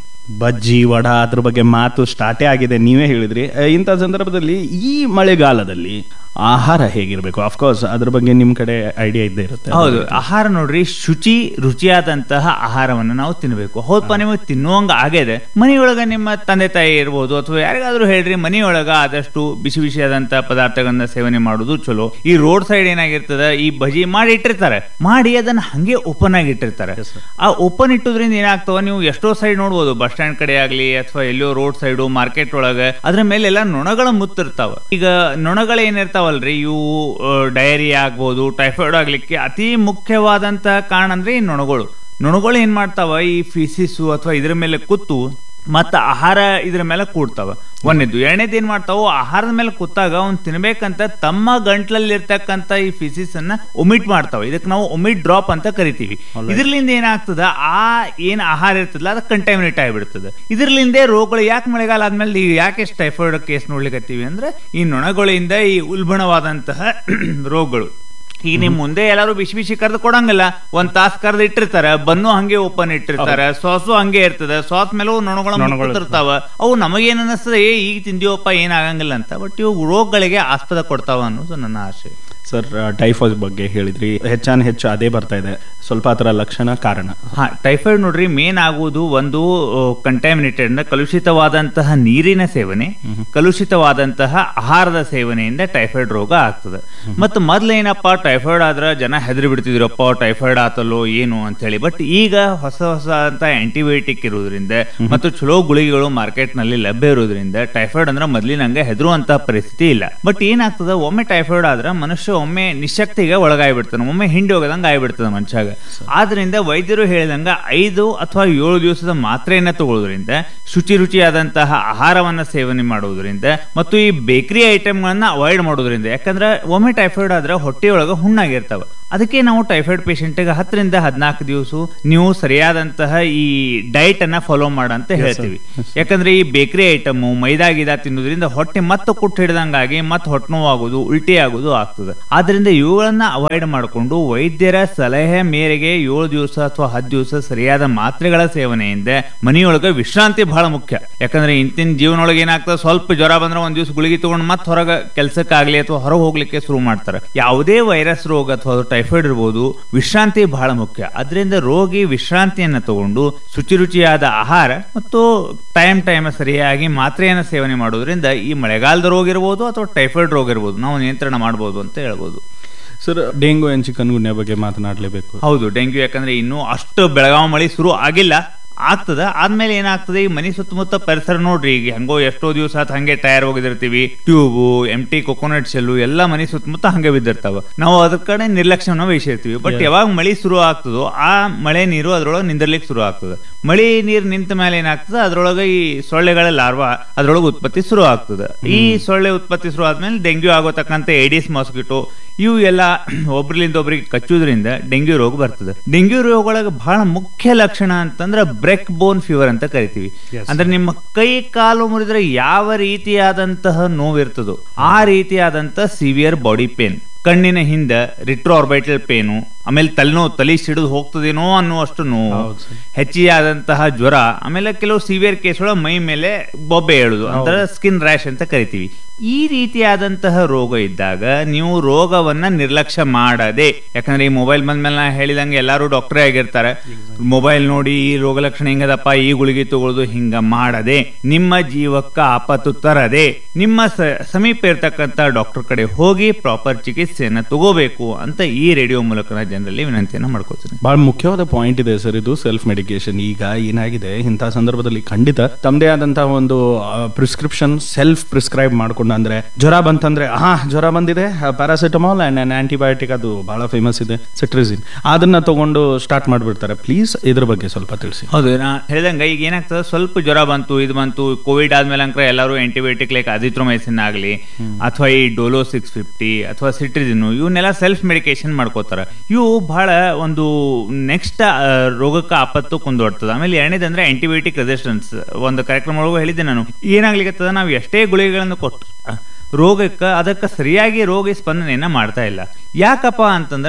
ಬಜ್ಜಿ ವಡ ಅದ್ರ ಬಗ್ಗೆ ಮಾತು ಸ್ಟಾರ್ಟೇ ಆಗಿದೆ ನೀವೇ ಹೇಳಿದ್ರಿ ಅಹ್, ಇಂಥ ಸಂದರ್ಭದಲ್ಲಿ ಈ ಮಳೆಗಾಲದಲ್ಲಿ ಆಹಾರ ಹೇಗಿರ್ಬೇಕು ಅಫ್ಕೋರ್ಸ್ ಅದ್ರ ಬಗ್ಗೆ ನಿಮ್ ಕಡೆ ಐಡಿಯಾ ಇದ್ದೇ ಇರುತ್ತೆ ಹೌದು ಆಹಾರ ನೋಡ್ರಿ ಶುಚಿ ರುಚಿಯಾದಂತಹ ಆಹಾರವನ್ನು ನಾವು ತಿನ್ನಬೇಕು ಹೌದಪ್ಪ ನಿಮಗೆ ತಿನ್ನುವಂಗ ಆಗಿದೆ ಮನೆಯೊಳಗ ನಿಮ್ಮ ತಂದೆ ತಾಯಿ ಇರ್ಬೋದು ಅಥವಾ ಯಾರಿಗಾದ್ರೂ ಹೇಳ್ರಿ ಮನೆಯೊಳಗ ಆದಷ್ಟು ಬಿಸಿ ಬಿಸಿಯಾದಂತಹ ಪದಾರ್ಥಗಳನ್ನ ಸೇವನೆ ಮಾಡುದು ಚಲೋ ಈ ರೋಡ್ ಸೈಡ್ ಏನಾಗಿರ್ತದ ಈ ಬಜಿ ಮಾಡಿ ಇಟ್ಟಿರ್ತಾರೆ ಮಾಡಿ ಅದನ್ನ ಹಂಗೆ ಓಪನ್ ಆಗಿ ಇಟ್ಟಿರ್ತಾರೆ Yes, sir. ಆ ಓಪನ್ ಇಟ್ಟುದ್ರಿಂದ ಏನಾಗ್ತವ ನೀವು ಎಷ್ಟೋ ಸೈಡ್ ನೋಡ್ಬೋದು ಬಸ್ ಸ್ಟ್ಯಾಂಡ್ ಕಡೆ ಆಗ್ಲಿ ಅಥವಾ ಎಲ್ಲೋ ರೋಡ್ ಸೈಡು ಮಾರ್ಕೆಟ್ ಒಳಗ ಅದ್ರ ಮೇಲೆಲ್ಲ ನೊಣಗಳ ಮುತ್ತಿರ್ತಾವ ಈಗ ನೊಣಗಳು ಏನಿರ್ತಾವಲ್ರಿ ಇವು ಡಯರಿ ಆಗ್ಬೋದು ಟೈಫಾಯ್ಡ್ ಆಗ್ಲಿಕ್ಕೆ ಅತಿ ಮುಖ್ಯವಾದಂತ ಕಾರಣ ಅಂದ್ರೆ ಈ ನೊಣಗಳು ನೊಣಗಳು ಏನ್ ಮಾಡ್ತಾವ ಈ ಫಿಸಿಸು ಅಥವಾ ಇದ್ರ ಮೇಲೆ ಕೂತು ಮತ್ತ ಆಹಾರ ಇದ್ರ ಮೇಲೆ ಕೂಡ್ತಾವ ಒಂದೇದು ಎರಡನೇದು ಏನ್ ಮಾಡ್ತಾವ ಆಹಾರದ ಮೇಲೆ ಕೂತಾಗ ಅವ್ನ್ ತಿನ್ಬೇಕಂತ ತಮ್ಮ ಗಂಟ್ಲಲ್ಲಿ ಇರ್ತಕ್ಕಂತ ಈ ಫಿಸಿಸ್ ಅನ್ನ ಒಮಿಟ್ ಮಾಡ್ತಾವ ಇದಕ್ಕೆ ನಾವು ಒಮಿಟ್ ಡ್ರಾಪ್ ಅಂತ ಕರಿತೀವಿ ಇದ್ರಲಿಂದ ಏನಾಗ್ತದ ಆ ಏನ್ ಆಹಾರ ಇರ್ತದಲ್ಲ ಅದು ಕಂಟಾಮಿನೇಟ್ ಆಗಿಬಿಡ್ತದೆ ಇದ್ರಲಿಂದ ರೋಗಗಳು ಯಾಕೆ ಮಳೆಗಾಲ ಆದ್ಮೇಲೆ ಈಗ ಯಾಕೆ ಟೈಫಾಯ್ಡ್ ಕೇಸ್ ನೋಡ್ಲಿಕತ್ತೀವಿ ಅಂದ್ರೆ ಈ ನೊಣಗಳಿಂದ ಈ ಉಲ್ಬಣವಾದಂತಹ ರೋಗಗಳು ಈಗ ನಿಮ್ ಮುಂದೆ ಎಲ್ಲಾರು ಬಿಸಿ ಬಿಸಿ ಕರೆದು ಕೊಡಂಗಿಲ್ಲ ಒಂದ್ ತಾಸ್ ಕರೆದು ಇಟ್ಟಿರ್ತಾರ ಬನ್ನು ಹಂಗೆ ಓಪನ್ ಇಟ್ಟಿರ್ತಾರ ಸಾಸು ಹಂಗೆ ಇರ್ತದ ಸಾಸ್ ಮೇಲೆ ನೊಣಗಳು ನೊಣಗಳು ಇರ್ತಾವ ಅವು ನಮಗೇನ್ ಅನಿಸ್ತದೆ ಏ ಈಗ ತಿಂದಿವಪ್ಪ ಏನಾಗಂಗಿಲ್ಲ ಅಂತ ಬಟ್ ಇವು ರೋಗಗಳಿಗೆ ಆಸ್ಪದ ಕೊಡ್ತಾವ ಅನ್ನೋದು ನನ್ನ ಆಶೆ ಸರ್ ಟೈಫಾಯ್ಡ್ ಬಗ್ಗೆ ಹೇಳಿದ್ರಿ ಹೆಚ್ಚಾನ್ ಹೆಚ್ಚು ಅದೇ ಬರ್ತಾ ಇದೆ ಸ್ವಲ್ಪ ಅದರ ಲಕ್ಷಣ ಕಾರಣ ಹಾ ಟೈಫಾಯ್ಡ್ ನೋಡ್ರಿ ಮೇನ್ ಆಗುವುದು ಒಂದು ಕಂಟಾಮಿನೇಟೆಡ್ ಅಂದ್ರೆ ಕಲುಷಿತವಾದಂತಹ ನೀರಿನ ಸೇವನೆ ಕಲುಷಿತವಾದಂತಹ ಆಹಾರದ ಸೇವನೆಯಿಂದ ಟೈಫಾಯ್ಡ್ ರೋಗ ಆಗ್ತದೆ ಮತ್ತು ಮೊದ್ಲೇನಪ್ಪ ಟೈಫಾಯ್ಡ್ ಆದ್ರ ಜನ ಹೆದರಿ ಬಿಡ್ತಿದ್ರಪ್ಪ ಟೈಫಾಯ್ಡ್ ಆತಲ್ಲೋ ಏನು ಅಂತ ಹೇಳಿ ಬಟ್ ಈಗ ಹೊಸ ಹೊಸ ಅಂತ ಆಂಟಿಬಯೋಟಿಕ್ ಇರೋದ್ರಿಂದ ಮತ್ತು ಚಲೋ ಗುಳಿಗೆಗಳು ಮಾರ್ಕೆಟ್ ನಲ್ಲಿ ಲಭ್ಯ ಇರೋದ್ರಿಂದ ಟೈಫಾಯ್ಡ್ ಅಂದ್ರೆ ಮೊದ್ಲಿನಂಗೆ ಹೆದರುವಂತಹ ಪರಿಸ್ಥಿತಿ ಇಲ್ಲ ಬಟ್ ಏನಾಗ್ತದ ಒಮ್ಮೆ ಟೈಫಾಯ್ಡ್ ಆದ್ರ ಮನುಷ್ಯ ಒಮ್ಮೆ ನಿಶಕ್ತಿಗೆ ಒಳಗಾಗ್ಬಿಡ್ತಾನೆ ಒಮ್ಮೆ ಹಿಂಡಿ ಹೋಗದಂಗ ಆಗ್ಬಿಡ್ತದ ಮನುಷ್ಯಾಗ ಆದ್ರಿಂದ ವೈದ್ಯರು ಹೇಳಿದಂಗ ಐದು ಅಥವಾ ಏಳು ದಿವಸದ ಮಾತ್ರೆಯನ್ನ ತಗೊಳ್ಳೋದ್ರಿಂದ ಶುಚಿ ರುಚಿಯಾದಂತಹ ಆಹಾರವನ್ನ ಸೇವನೆ ಮಾಡೋದ್ರಿಂದ ಮತ್ತು ಈ ಬೇಕರಿ ಐಟಮ್ಗಳನ್ನ ಅವಾಯ್ಡ್ ಮಾಡೋದ್ರಿಂದ ಯಾಕಂದ್ರೆ ಒಮ್ಮೆ ಟೈಫಾಯ್ಡ್ ಆದ್ರೆ ಹೊಟ್ಟೆಯೊಳಗ ಹುಣ್ಣಾಗಿರ್ತಾವ ಅದಕ್ಕೆ ನಾವು ಟೈಫಾಯ್ಡ್ ಪೇಷಂಟ್ಗೆ ಹತ್ತರಿಂದ ಹದಿನಾಲ್ಕು ದಿವಸ ನೀವು ಸರಿಯಾದಂತಹ ಈ ಡಯಟ್ ಅನ್ನ ಫಾಲೋ ಮಾಡ ಅಂತ ಹೇಳ್ತೀವಿ ಯಾಕಂದ್ರೆ ಈ ಬೇಕರಿ ಐಟಮ್ ಮೈದಾ ಗಿದಾ ತಿನ್ನೋದ್ರಿಂದ ಹೊಟ್ಟೆ ಮತ್ತೆ ಕುಟ್ಟು ಹಿಡ್ದಂಗಾಗಿ ಮತ್ತೆ ಹೊಟ್ಟೆ ನೋವಾಗೋದು ಉಲ್ಟಿ ಆಗೋದು ಆಗ್ತದೆ ಆದ್ರಿಂದ ಇವುಗಳನ್ನ ಅವಾಯ್ಡ್ ಮಾಡಿಕೊಂಡು ವೈದ್ಯರ ಸಲಹೆ ಮೇರೆಗೆ ಏಳು ದಿವಸ ಅಥವಾ ಹತ್ತು ದಿವಸ ಸರಿಯಾದ ಮಾತ್ರೆಗಳ ಸೇವನೆಯಿಂದ ಮನೆಯೊಳಗೆ ವಿಶ್ರಾಂತಿ ಬಹಳ ಮುಖ್ಯ ಯಾಕಂದ್ರೆ ಇಂತಿನ ಜೀವನೊಳಗೆ ಏನಾಗ್ತದೆ ಸ್ವಲ್ಪ ಜ್ವರ ಬಂದ್ರೆ ಒಂದ್ ದಿವಸ ಗುಳಿಗೆ ತಗೊಂಡು ಮತ್ತೆ ಹೊರಗೆ ಕೆಲಸಕ್ಕಾಗ್ಲಿ ಅಥವಾ ಹೊರಗೆ ಹೋಗ್ಲಿಕ್ಕೆ ಶುರು ಮಾಡ್ತಾರೆ ಯಾವುದೇ ವೈರಸ್ ರೋಗ ಅಥವಾ ಟೈಫಾಯ್ಡ್ ಇರ್ಬೋದು ವಿಶ್ರಾಂತಿ ಬಹಳ ಮುಖ್ಯ ಅದರಿಂದ ರೋಗಿ ವಿಶ್ರಾಂತಿಯನ್ನ ತಗೊಂಡು ಶುಚಿರುಚಿಯಾದ ಆಹಾರ ಮತ್ತು ಟೈಮ್ ಟೈಮ್ ಸರಿಯಾಗಿ ಮಾತ್ರೆಯನ್ನು ಸೇವನೆ ಮಾಡೋದ್ರಿಂದ ಈ ಮಳೆಗಾಲದ ರೋಗ ಇರ್ಬೋದು ಅಥವಾ ಟೈಫಾಯ್ಡ್ ರೋಗ ಇರ್ಬೋದು ನಾವು ನಿಯಂತ್ರಣ ಮಾಡಬಹುದು ಅಂತ ಹೇಳ್ಬೋದು sir dengue and chikungunya ಬಗ್ಗೆ ಮಾತನಾಡಲೇಬೇಕು ಹೌದು ಡೆಂಗ್ಯೂ ಯಾಕಂದ್ರೆ ಇನ್ನೂ ಅಷ್ಟು ಬೆಳಗಾವಿ ಮಳಿ ಶುರು ಆಗಿಲ್ಲ ಆಗ್ತದ ಆದ್ಮೇಲೆ ಏನಾಗ್ತದೆ ಈ ಮನಿ ಸುತ್ತಮುತ್ತ ಪರಿಸರ ನೋಡ್ರಿ ಈಗ ಹೆಂಗೋ ಎಷ್ಟೋ ದಿವಸ ಆತ್ ಹಂಗೆ ಟೈರ್ ಹೋಗಿದಿರ್ತೀವಿ tube empty coconut shell ಎಲ್ಲ ಮನಿ ಸುತ್ತಮುತ್ತ ಹಂಗೆ ಬಿದ್ದಿರ್ತಾವ ನಾವು ಅದ್ರ ಕಡೆ ನಿರ್ಲಕ್ಷ್ಯನ ವಹಿಸಿರ್ತೀವಿ ಬಟ್ ಯಾವಾಗ ಮಳಿ ಶುರು ಆಗ್ತದೋ ಆ ಮಳೆ ನೀರು ಅದ್ರೊಳಗೆ ನಿಂದಿರ್ಲಿಕ್ಕೆ ಶುರು ಆಗ್ತದೆ ಮಳಿ ನೀರು ನಿಂತ ಮೇಲೆ ಏನಾಗ್ತದೆ ಅದ್ರೊಳಗೆ ಈ ಸೊಳ್ಳೆಗಳ ಲಾರ್ವಾ ಅದ್ರೊಳಗೆ ಉತ್ಪತ್ತಿ ಶುರು ಆಗ್ತದೆ ಈ ಸೊಳ್ಳೆ ಉತ್ಪತ್ತಿ ಶುರು ಆದ್ಮೇಲೆ ಡೆಂಗ್ಯೂ ಆಗೋತಕ್ಕಂತ ಏಡಿಸ್ ಮಾಸ್ಕಿಟೋ ಇವು ಎಲ್ಲ ಒಬ್ರಲಿಂದ ಒಬ್ರಿಗೆ ಕಚ್ಚುದ್ರಿಂದ ಡೆಂಗ್ಯೂ ರೋಗ ಬರ್ತದೆ ಡೆಂಗ್ಯೂ ರೋಗ ಒಳಗೆ ಬಹಳ ಮುಖ್ಯ ಲಕ್ಷಣ ಅಂತಂದ್ರೆ ಬ್ರೆಕ್ ಬೋನ್ ಫೀವರ್ ಅಂತ ಕರಿತೀವಿ ಅಂದ್ರೆ ನಿಮ್ಮ ಕೈ ಕಾಲು ಮುರಿದ್ರೆ ಯಾವ ರೀತಿಯಾದಂತಹ ನೋವಿರ್ತದೋ ಆ ರೀತಿಯಾದಂತಹ ಸಿವಿಯರ್ ಬಾಡಿ ಪೇನ್ ಕಣ್ಣಿನ ಹಿಂದೆ ರಿಟ್ರೋಆರ್ಬೈಟಲ್ ಪೇನು ಆಮೇಲೆ ತಲೆನೋವು ತಲೆ ಸಿಡಿದು ಹೋಗ್ತದೇನೋ ಅನ್ನುವಷ್ಟು ನೋವು ಹೌದು ಸರ್. ಹೆಚ್ಚಿಗೆ ಆದಂತಹ ಜ್ವರ ಆಮೇಲೆ ಕೆಲವು ಸಿವಿಯರ್ ಕೇಸ್ ಒಳಗೆ ಮೈ ಮೇಲೆ ಬೊಬ್ಬೆ ಹೇಳುದು ಅಂದ್ರೆ ಸ್ಕಿನ್ ರ್ಯಾಶ್ ಅಂತ ಕರಿತೀವಿ ಈ ರೀತಿಯಾದಂತಹ ರೋಗ ಇದ್ದಾಗ ನೀವು ರೋಗವನ್ನ ನಿರ್ಲಕ್ಷ್ಯ ಮಾಡದೆ ಯಾಕಂದ್ರೆ ಈ ಮೊಬೈಲ್ ಬಂದ್ಮೇಲೆ ನಾ ಹೇಳಿದಂಗೆ ಎಲ್ಲರೂ ಡಾಕ್ಟರೇ ಆಗಿರ್ತಾರೆ ಮೊಬೈಲ್ ನೋಡಿ ಈ ರೋಗ ಲಕ್ಷಣ ಹಿಂಗದಪ್ಪ ಈ ಗುಳಿಗೆ ತಗೊಳ್ಳೋದು ಹಿಂಗ ಮಾಡದೆ ನಿಮ್ಮ ಜೀವಕ್ಕ ಆಪತ್ತು ತರದೆ ನಿಮ್ಮ ಸ- ಸಮೀಪ ಇರ್ತಕ್ಕಂಥ ಡಾಕ್ಟರ್ ಕಡೆ ಹೋಗಿ ಪ್ರಾಪರ್ ಚಿಕಿತ್ಸೆಯನ್ನ ತಗೋಬೇಕು ಅಂತ ಈ ರೇಡಿಯೋ ಮೂಲಕ ನಾನು ಜನರಲ್ಲಿ ವಿನಂತಿಯನ್ನ ಮಾಡ್ಕೋತೀನಿ ಬಹಳ ಮುಖ್ಯವಾದ ಪಾಯಿಂಟ್ ಇದೆ ಸರ್ ಇದು ಸೆಲ್ಫ್ ಮೆಡಿಕೇಶನ್ ಈಗ ಏನಾಗಿದೆ ಇಂಥ ಸಂದರ್ಭದಲ್ಲಿ ಖಂಡಿತ ತಮ್ಮದೇ ಆದಂತಹ ಒಂದು ಪ್ರಿಸ್ಕ್ರಿಪ್ಷನ್ ಸೆಲ್ಫ್ ಪ್ರಿಸ್ಕ್ರೈಬ್ ಮಾಡ್ಕೊಂಡು ಅಂದ್ರೆ ಜ್ವರ ಬಂತಂದ್ರೆ ಹಾ ಜ್ವರ ಬಂದಿದೆ ಪ್ಯಾರಾಸಿಟಮಾಲ್ ಅಂಡ್ ಅನ್ ಆಂಟಿಬಯೋಟಿಕ್ ಅದು ಬಹಳ ಫೇಮಸ್ ಇದೆ ಸಿಟ್ರಿಸಿನ್ ಅದನ್ನ ತಗೊಂಡು ಸ್ಟಾರ್ಟ್ ಮಾಡ್ಬಿಡ್ತಾರೆ ಪ್ಲೀಸ್ ಇದ್ರ ಬಗ್ಗೆ ಸ್ವಲ್ಪ ತಿಳಿಸಿ ಹೌದು ನಾ ಹೇಳ್ದಂಗ ಈಗ ಏನಾಗ್ತದೆ ಸ್ವಲ್ಪ ಜ್ವರ ಬಂತು ಇದು ಬಂತು ಕೋವಿಡ್ ಆದ್ಮೇಲೆ ಅಂಕರ ಎಲ್ಲರೂ ಆಂಟಿಬಯೋಟಿಕ್ ಲೈಕ್ ಅಜಿಥ್ರೊಮೈಸಿನ್ ಆಗಲಿ ಅಥವಾ ಈ ಡೋಲೋ ಸಿಕ್ಸ್ ಫಿಫ್ಟಿ ಅಥವಾ ಸಿಟ್ರಿಜಿನ್ ಇವನ್ನೆಲ್ಲ ಸೆಲ್ಫ್ ಮೆಡಿಕೇಶನ್ ಮಾಡ್ಕೋತಾರ ಇವು ಬಹಳ ಒಂದು ನೆಕ್ಸ್ಟ್ ರೋಗಕ್ಕೆ ಆಪತ್ತು ಕುಂದೊಡ್ತದ ಆಮೇಲೆ ಎರಡನೇದಂದ್ರೆ ಆಂಟಿಬಯೋಟಿಕ್ ರೆಸಿಸ್ಟೆನ್ಸ್ ಒಂದು ಕಾರ್ಯಕ್ರಮ ಒಳಗೂ ಹೇಳಿದ್ದೆ ನಾನು ಏನಾಗ್ಲಿಕ್ಕೆ ನಾವು ಎಷ್ಟೇ ಗುಳಿಗೆಗಳನ್ನು ಕೊಟ್ಟು ರೋಗಕ್ಕೆ ಅದಕ್ಕೆ ಸರಿಯಾಗಿ ರೋಗಿ ಸ್ಪಂದನೆಯನ್ನ ಮಾಡ್ತಾ ಇಲ್ಲ ಯಾಕಪ್ಪ ಅಂತಂದ್ರೆ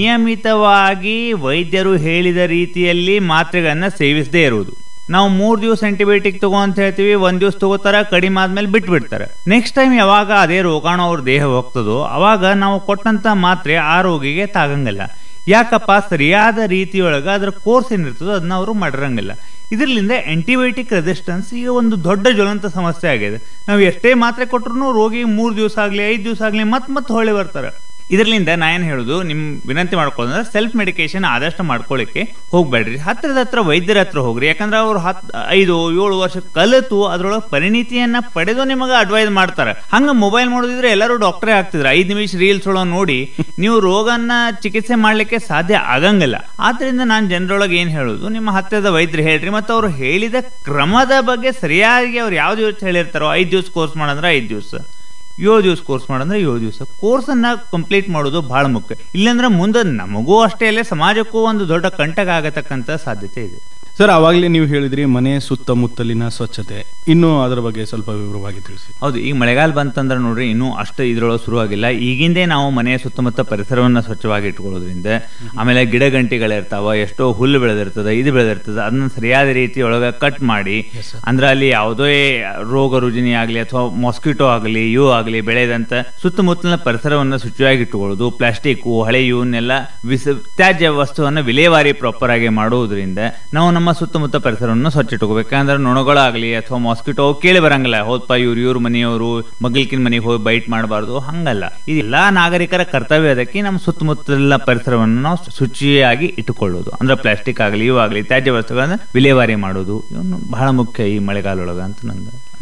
ನಿಯಮಿತವಾಗಿ ವೈದ್ಯರು ಹೇಳಿದ ರೀತಿಯಲ್ಲಿ ಮಾತ್ರೆಗಳನ್ನ ಸೇವಿಸದೇ ಇರುವುದು ನಾವು ಮೂರ್ ದಿವಸ ಆಂಟಿಬಯೋಟಿಕ್ ತಗೋ ಅಂತ ಹೇಳ್ತೀವಿ ಒಂದ್ ದಿವಸ ತಗೋತಾರ ಕಡಿಮೆ ಆದ್ಮೇಲೆ ಬಿಟ್ಟು ಬಿಡ್ತಾರೆ ನೆಕ್ಸ್ಟ್ ಟೈಮ್ ಯಾವಾಗ ಅದೇ ರೋಗಾಣು ಅವ್ರ ದೇಹ ಹೋಗ್ತದೋ ಅವಾಗ ನಾವು ಕೊಟ್ಟಂತ ಮಾತ್ರೆ ಆ ರೋಗಿಗೆ ತಾಗಂಗಿಲ್ಲ ಯಾಕಪ್ಪ ಸರಿಯಾದ ರೀತಿಯೊಳಗ ಅದ್ರ ಕೋರ್ಸ್ ಏನಿರ್ತದೋ ಅದನ್ನ ಅವರು ಮಾಡಿರಂಗಿಲ್ಲ ಇದರಿಂದ ಆಂಟಿಬಯೋಟಿಕ್ ರೆಸಿಸ್ಟೆನ್ಸ್ ಈಗ ಒಂದು ದೊಡ್ಡ ಜ್ವಲಂತ ಸಮಸ್ಯೆ ಆಗಿದೆ ನಾವು ಎಷ್ಟೇ ಮಾತ್ರೆ ಕೊಟ್ಟರು ರೋಗಿ ಮೂರ್ ದಿವಸ ಆಗ್ಲಿ ಐದು ದಿವಸ ಆಗ್ಲಿ ಮತ್ ಮತ್ತೆ ಹೊಳ್ಳಿ ಬರ್ತಾರೆ ಇದರಿಂದ ನಾ ಏನ್ ಹೇಳುದು ನಿಮ್ ವಿನಂತಿ ಮಾಡ್ಕೊಳ್ಳೋದ್ರೆ ಸೆಲ್ಫ್ ಮೆಡಿಕೇಶನ್ ಆದಷ್ಟು ಮಾಡ್ಕೊಳ್ಳಿಕ್ಕೆ ಹೋಗ್ಬೇಡ್ರಿ ಹತ್ರದ ಹತ್ರ ವೈದ್ಯರ ಹತ್ರ ಹೋಗ್ರಿ ಯಾಕಂದ್ರೆ ಅವ್ರು ಹತ್ ಐದು ಏಳು ವರ್ಷ ಕಲಿತು ಅದ್ರೊಳಗೆ ಪರಿಣಿತಿಯನ್ನ ಪಡೆದು ನಿಮಗೆ ಅಡ್ವೈಸ್ ಮಾಡ್ತಾರೆ ಹಂಗ ಮೊಬೈಲ್ ನೋಡಿದ್ರೆ ಎಲ್ಲರೂ ಡಾಕ್ಟರೇ ಆಗ್ತಿದ್ರು ಐದು ನಿಮಿಷ ರೀಲ್ಸ್ ಒಳಗೆ ನೋಡಿ ನೀವು ರೋಗನ್ನ ಚಿಕಿತ್ಸೆ ಮಾಡ್ಲಿಕ್ಕೆ ಸಾಧ್ಯ ಆಗಂಗಿಲ್ಲ ಆದ್ರಿಂದ ನಾನು ಜನರೊಳಗೆ ಏನ್ ಹೇಳುದು ನಿಮ್ಮ ಹತ್ತಿರದ ವೈದ್ಯರು ಹೇಳ್ರಿ ಮತ್ತು ಅವ್ರು ಹೇಳಿದ ಕ್ರಮದ ಬಗ್ಗೆ ಸರಿಯಾಗಿ ಅವ್ರು ಯಾವ ದಿವಸ ಹೇಳಿರ್ತಾರೋ ಐದು ದಿವಸ ಕೋರ್ಸ್ ಮಾಡಂದ್ರೆ ಐದು ದಿವಸ ಏಳು ದಿವಸ ಕೋರ್ಸ್ ಮಾಡಂದ್ರೆ ಏಳು ದಿವಸ ಕೋರ್ಸ್ ಅನ್ನ ಕಂಪ್ಲೀಟ್ ಮಾಡೋದು ಬಹಳ ಮುಖ್ಯ ಇಲ್ಲಾಂದ್ರೆ ಮುಂದೆ ನಮಗೂ ಅಷ್ಟೇ ಅಲ್ಲೇ ಸಮಾಜಕ್ಕೂ ಒಂದು ದೊಡ್ಡ ಕಂಟಕ ಆಗತಕ್ಕಂತ ಸಾಧ್ಯತೆ ಇದೆ ಸರ್ ಅವಾಗಲೇ ನೀವು ಹೇಳಿದ್ರಿ ಮನೆ ಸುತ್ತಮುತ್ತಲಿನ ಸ್ವಚ್ಛತೆ ಇನ್ನು ಅದರ ಬಗ್ಗೆ ಸ್ವಲ್ಪ ವಿವರವಾಗಿ ತಿಳಿಸಿ ಹೌದು ಈಗ ಮಳೆಗಾಲ ಬಂತಂದ್ರೆ ನೋಡ್ರಿ ಇನ್ನೂ ಅಷ್ಟು ಇದ್ರೊಳಗೆ ಶುರುವಾಗಿಲ್ಲ ಈಗಿಂದೇ ನಾವು ಮನೆಯ ಸುತ್ತಮುತ್ತ ಪರಿಸರವನ್ನ ಸ್ವಚ್ಛವಾಗಿ ಇಟ್ಕೊಳ್ಳೋದ್ರಿಂದ ಆಮೇಲೆ ಗಿಡ ಗಂಟಿಗಳಿರ್ತಾವ ಎಷ್ಟೋ ಹುಲ್ಲು ಬೆಳೆದಿರ್ತದ ಇದು ಬೆಳೆದಿರ್ತದ ಅದನ್ನ ಸರಿಯಾದ ರೀತಿ ಒಳಗೆ ಕಟ್ ಮಾಡಿ ಅಂದ್ರೆ ಅಲ್ಲಿ ಯಾವುದೇ ರೋಗ ರುಜಿನಿ ಆಗಲಿ ಅಥವಾ ಮಾಸ್ಕಿಟೋ ಆಗಲಿ ಇವು ಆಗಲಿ ಬೆಳೆದಂತ ಸುತ್ತಮುತ್ತಲಿನ ಪರಿಸರವನ್ನ ಶುಚಿಯಾಗಿ ಇಟ್ಟುಕೊಳ್ಳೋದು ಪ್ಲಾಸ್ಟಿಕ್ ಹಳೆ ಇವನ್ನೆಲ್ಲ ವಿಸ ತ್ಯಾಜ್ಯ ವಸ್ತುವನ್ನ ವಿಲೇವಾರಿ ಪ್ರಾಪರ್ ಆಗಿ ಮಾಡುವುದರಿಂದ ನಾವು ನಮ್ಮ ಸುತ್ತಮುತ್ತ ಪರಿಸರವನ್ನು ಸ್ವಚ್ಛ ಇಟ್ಕೋಬೇಕು ಯಾಕಂದ್ರೆ ನೊಣಗಳಾಗ್ಲಿ ಅಥವಾ ಮಾಸ್ಕಿಟೋ ಕೇಳಿ ಬರಂಗಿಲ್ಲ ಹೋದ್ಪ ಇವ್ರು ಇವ್ರ ಮನೆಯವರು ಮಗಲ್ಕಿನ ಮನೆಗೆ ಹೋಗಿ ಬೈಟ್ ಮಾಡಬಾರ್ದು ಹಂಗಲ್ಲ ಇದು ಎಲ್ಲಾ ನಾಗರಿಕರ ಕರ್ತವ್ಯ ಅದಕ್ಕೆ ನಮ್ಮ ಸುತ್ತಮುತ್ತಲಿನ ಪರಿಸರವನ್ನು ನಾವು ಶುಚಿಯಾಗಿ ಇಟ್ಟುಕೊಳ್ಳೋದು ಅಂದ್ರೆ ಪ್ಲಾಸ್ಟಿಕ್ ಆಗಲಿ ಇವಾಗಲಿ ತ್ಯಾಜ್ಯ ವಸ್ತುಗಳನ್ನ ವಿಲೇವಾರಿ ಮಾಡೋದು ಇವನು ಬಹಳ ಮುಖ್ಯ ಈ ಮಳೆಗಾಲ ಒಳಗ ಅಂತ ನಂಗೆ ಅನ್ಸುತ್ತೆ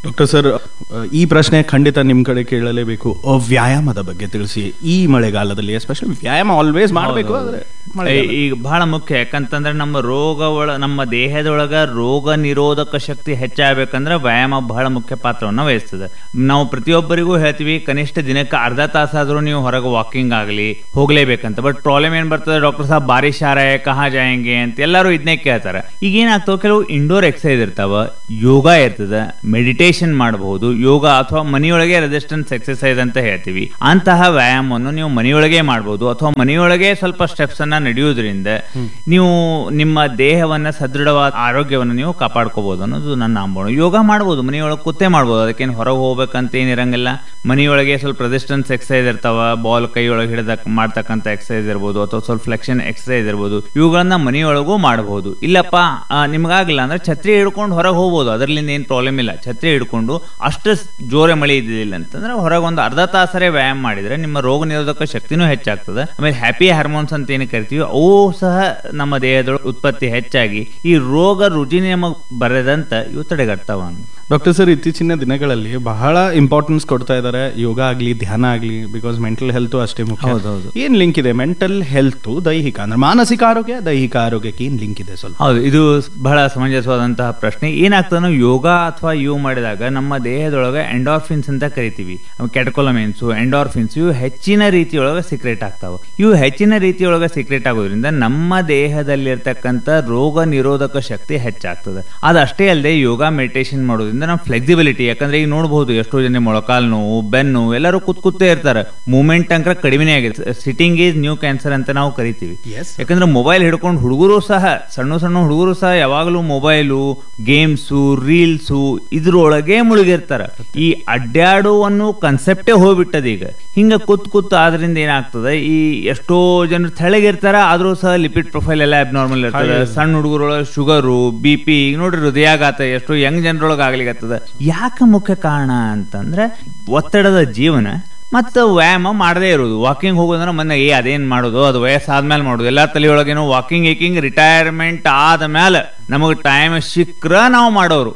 ಡಾಕ್ಟರ್ ಸರ್ ಈ ಪ್ರಶ್ನೆ ಖಂಡಿತ ನಿಮ್ ಕಡೆ ಕೇಳಲೇಬೇಕು ಅ, ವ್ಯಾಯಾಮದ ಬಗ್ಗೆ ತಿಳಿಸಿ ಈ ಮಳೆಗಾಲದಲ್ಲಿ ಎಸ್ಪೆಷಲಿ ವ್ಯಾಯಾಮ ಆಲ್ವೇಸ್ ಮಾಡಬೇಕು ಆದ್ರೆ ಮಳೆಗಾಲ. ಈಗ ಬಹಳ ಮುಖ್ಯ ಯಾಕಂತಂದ್ರೆ ನಮ್ಮ ರೋಗ ಒಳ ನಮ್ಮ ದೇಹದೊಳಗ ರೋಗ ನಿರೋಧಕ ಶಕ್ತಿ ಹೆಚ್ಚಾಗಬೇಕಂದ್ರೆ ವ್ಯಾಯಾಮ ಬಹಳ ಮುಖ್ಯ ಪಾತ್ರವನ್ನು ವಹಿಸ್ತದೆ ನಾವು ಪ್ರತಿಯೊಬ್ಬರಿಗೂ ಹೇಳ್ತೀವಿ ಕನಿಷ್ಠ ದಿನಕ್ಕೆ ಅರ್ಧ ತಾಸಾದ್ರೂ ನೀವು ಹೊರಗೆ ವಾಕಿಂಗ್ ಆಗಲಿ ಹೋಗ್ಲೇಬೇಕಂತ ಬಟ್ ಪ್ರಾಬ್ಲಮ್ ಏನ್ ಬರ್ತದೆ ಡಾಕ್ಟರ್ ಸಾಹಬ್ ಬಾರಿಶ್ ಆ ರಹೆ ಕಹಾ ಜಾಯಂಗೆ ಅಂತ ಎಲ್ಲರೂ ಇದನ್ನೇ ಕೇಳ್ತಾರೆ ಈಗ ಏನಾಗ್ತಾವ ಕೆಲವು ಇಂಡೋರ್ ಎಕ್ಸಸೈಸ್ ಇರ್ತಾವ ಯೋಗ ಇರ್ತದ ಮೆಡಿಟೇಷನ್ ಮಾಡಬಹುದು ಯೋಗ ಅಥವಾ ಮನೆಯೊಳಗೆ ರೆಸಿಸ್ಟೆನ್ಸ್ ಎಕ್ಸಸೈಸ್ ಅಂತ ಹೇಳ್ತೀವಿ ಅಂತಹ ವ್ಯಾಯಾಮವನ್ನು ನೀವು ಮನೆಯೊಳಗೆ ಮಾಡಬಹುದು ಅಥವಾ ಮನೆಯೊಳಗೆ ಸ್ವಲ್ಪ ಸ್ಟೆಪ್ಸ್ ಅನ್ನ ನಡೆಯುವುದರಿಂದ ನೀವು ನಿಮ್ಮ ದೇಹವನ್ನ ಸದೃಢವಾದ ಆರೋಗ್ಯವನ್ನು ನೀವು ಕಾಪಾಡ್ಕೋಬಹುದು ಅನ್ನೋದು ನನ್ನ ಅಂಬೋಣ ಯೋಗ ಮಾಡಬಹುದು ಮನೆಯೊಳಗೆ ಕೂತೇ ಮಾಡಬಹುದು ಅದಕ್ಕೇನು ಹೊರಗೆ ಹೋಗ್ಬೇಕಂತ ಏನಿರಂಗಿಲ್ಲ ಮನೆಯೊಳಗೆ ಸ್ವಲ್ಪ ರೆಸಿಸ್ಟೆನ್ಸ್ ಎಕ್ಸಸೈಸ್ ಇರ್ತಾವ ಬಾಲ್ ಕೈ ಒಳಗೆ ಹಿಡಿದ ಮಾಡ್ತಕ್ಕಂಥ ಎಕ್ಸಸೈಸ್ ಇರ್ಬೋದು ಅಥವಾ ಸ್ವಲ್ಪ ಫ್ಲೆಕ್ಷನ್ ಎಕ್ಸಸೈಸ್ ಇರ್ಬೋದು ಇವುಗಳನ್ನ ಮನೆಯೊಳಗೂ ಮಾಡಬಹುದು ಇಲ್ಲಪ್ಪ ಆ, ನಿಮ್ಗಾಗಿಲ್ಲ ಅಂದ್ರೆ ಛತ್ರಿ ಹಿಡ್ಕೊಂಡು ಹೊರಗೆ ಹೋಗ್ಬೋದು ಅದರಿಂದ ಏನು ಪ್ರಾಬ್ಲಮ್ ಇಲ್ಲ ಛತ್ರಿ ಹಿಡ್ಕೊಂಡು ಅಷ್ಟು ಜೋರೆ ಮಳೆ ಇದ್ದಿಲ್ಲ ಅಂತಂದ್ರೆ ಹೊರಗೆ ಒಂದು ಅರ್ಧ ತಾಸರೇ ವ್ಯಾಯಾಮ ಮಾಡಿದ್ರೆ ನಿಮ್ಮ ರೋಗ ನಿರೋಧಕ ಶಕ್ತಿನೂ ಹೆಚ್ಚಾಗ್ತದೆ ಆಮೇಲೆ ಹ್ಯಾಪಿ ಹಾರ್ಮೋನ್ಸ್ ಅಂತ ಏನು ಕರಿತೀವಿ ಅವು ಸಹ ನಮ್ಮ ದೇಹದೊಳಗೆ ಉತ್ಪತ್ತಿ ಹೆಚ್ಚಾಗಿ ಈ ರೋಗ ರುಜಿನ ನಮಗೆ ಬರದಂತ ಇವು ತಡೆಗಟ್ತಾವ ಡಾಕ್ಟರ್ ಸರ್ ಇತ್ತೀಚಿನ ದಿನಗಳಲ್ಲಿ ಬಹಳ ಇಂಪಾರ್ಟೆನ್ಸ್ ಕೊಡ್ತಾ ಇದ್ದಾರೆ ಯೋಗ ಆಗ್ಲಿ ಧ್ಯಾನ ಆಗ್ಲಿ ಬಿಕಾಸ್ ಮೆಂಟಲ್ ಹೆಲ್ತ್ ಅಷ್ಟೇ ಮುಖ್ಯ ಹೌದೌದು. ಏನ್ ಲಿಂಕ್ ಇದೆ ಮೆಂಟಲ್ ಹೆಲ್ತ್ ದೈಹಿಕ ಅಂದ್ರೆ ಮಾನಸಿಕ ಆರೋಗ್ಯ ದೈಹಿಕ ಆರೋಗ್ಯಕ್ಕೆ ಏನ್ ಲಿಂಕ್ ಇದೆ ಸ್ವಲ್ಪ ಹೌದು ಇದು ಬಹಳ ಸಮಂಜಸವಾದಂತಹ ಪ್ರಶ್ನೆ ಏನಾಗ್ತದೆ ನಾವು ಯೋಗ ಅಥವಾ ಇವು ಮಾಡಿದಾಗ ನಮ್ಮ ದೇಹದೊಳಗೆ ಎಂಡಾರ್ಫಿನ್ಸ್ ಅಂತ ಕರಿತೀವಿ ಕೆಟಕೊಲಮೆನ್ಸು ಎಂಡಾರ್ಫಿನ್ಸ್ ಇವು ಹೆಚ್ಚಿನ ರೀತಿಯೊಳಗೆ ಸೀಕ್ರೆಟ್ ಆಗ್ತಾವ ಇವು ಹೆಚ್ಚಿನ ರೀತಿಯೊಳಗೆ ಸೀಕ್ರೆಟ್ ಆಗೋದ್ರಿಂದ ನಮ್ಮ ದೇಹದಲ್ಲಿರ್ತಕ್ಕಂಥ ರೋಗ ನಿರೋಧಕ ಶಕ್ತಿ ಹೆಚ್ಚಾಗ್ತದೆ ಅದಷ್ಟೇ ಅಲ್ಲದೆ ಯೋಗ ಮೆಡಿಟೇಷನ್ ಮಾಡೋದ್ರಿಂದ ನಮ್ಮ ಫ್ಲೆಕ್ಸಿಬಿಲಿಟಿ ಯಾಕಂದ್ರೆ ಈಗ ನೋಡಬಹುದು ಎಷ್ಟೋ ಜನ ಮೊಳಕಾಲ್ ನೋವು ಬೆನ್ನು ಎಲ್ಲರೂ ಕೂತ್ ಕೂತೇ ಇರ್ತಾರೆ ಮೂಮೆಂಟ್ ಅಂಕರ ಕಡಿಮೆ ಆಗಿದೆ ಸಿಟ್ಟಿಂಗ್ ಈಸ್ ನ್ಯೂ ಕ್ಯಾನ್ಸರ್ ಅಂತ ನಾವು ಕರಿತೀವಿ Yes. ಯಾಕಂದ್ರೆ ಮೊಬೈಲ್ ಹಿಡ್ಕೊಂಡು ಹುಡುಗರು ಸಹ ಸಣ್ಣ ಸಣ್ಣ ಹುಡುಗರು ಸಹ ಯಾವಾಗಲೂ ಮೊಬೈಲು ಗೇಮ್ಸು ರೀಲ್ಸು ಇದ್ರೊಳಗೆ ಮುಳುಗಿರ್ತಾರ ಈ ಅಡ್ಡಾಡುವನ್ನು ಕನ್ಸೆಪ್ಟೇ ಹೋಗ್ಬಿಟ್ಟದ ಈಗ ಹಿಂಗ ಕೂತ್ ಕೂತ್ ಆದ್ರಿಂದ ಏನಾಗ್ತದೆ ಈ ಎಷ್ಟೋ ಜನರು ತೆಳಗಿರ್ತಾರ ಆದ್ರೂ ಸಹ ಲಿಪಿಡ್ ಪ್ರೊಫೈಲ್ ಎಲ್ಲ ಅಬ್ನಾರ್ಮಲ್ ಇರ್ತದೆ ಸಣ್ಣ ಹುಡುಗರೊಳಗೆ ಶುಗರು ಬಿ ಪಿ ಈಗ ನೋಡ್ರಿ ಹೃದಯಾಘಾತ ಎಷ್ಟೋ ಯಂಗ್ ಜನರೊಳಗೆ ಆಗ್ಲಿಕತ್ತದ ಯಾಕೆ ಮುಖ್ಯ ಕಾರಣ ಅಂತಂದ್ರೆ ಒತ್ತಡದ ಜೀವನ ಮತ್ತು ವ್ಯಾಯಾಮ ಮಾಡದೇ ಇರೋದು ವಾಕಿಂಗ್ ಹೋಗೋದಂದ್ರೆ ಮೊನ್ನೆ ಏ ಅದೇನ್ ಮಾಡೋದು ಅದು ವಯಸ್ಸಾದ್ಮೇಲೆ ಮಾಡೋದು ಎಲ್ಲ ತಲೆಯೊಳಗೇನೋ ವಾಕಿಂಗ್ ಏಕಿಂಗ್ ರಿಟೈರ್ಮೆಂಟ್ ಆದ ಮೇಲೆ ನಮಗೆ ಟೈಮ್ ಸಿಕ್ಕ್ರ ನಾವು ಮಾಡೋರು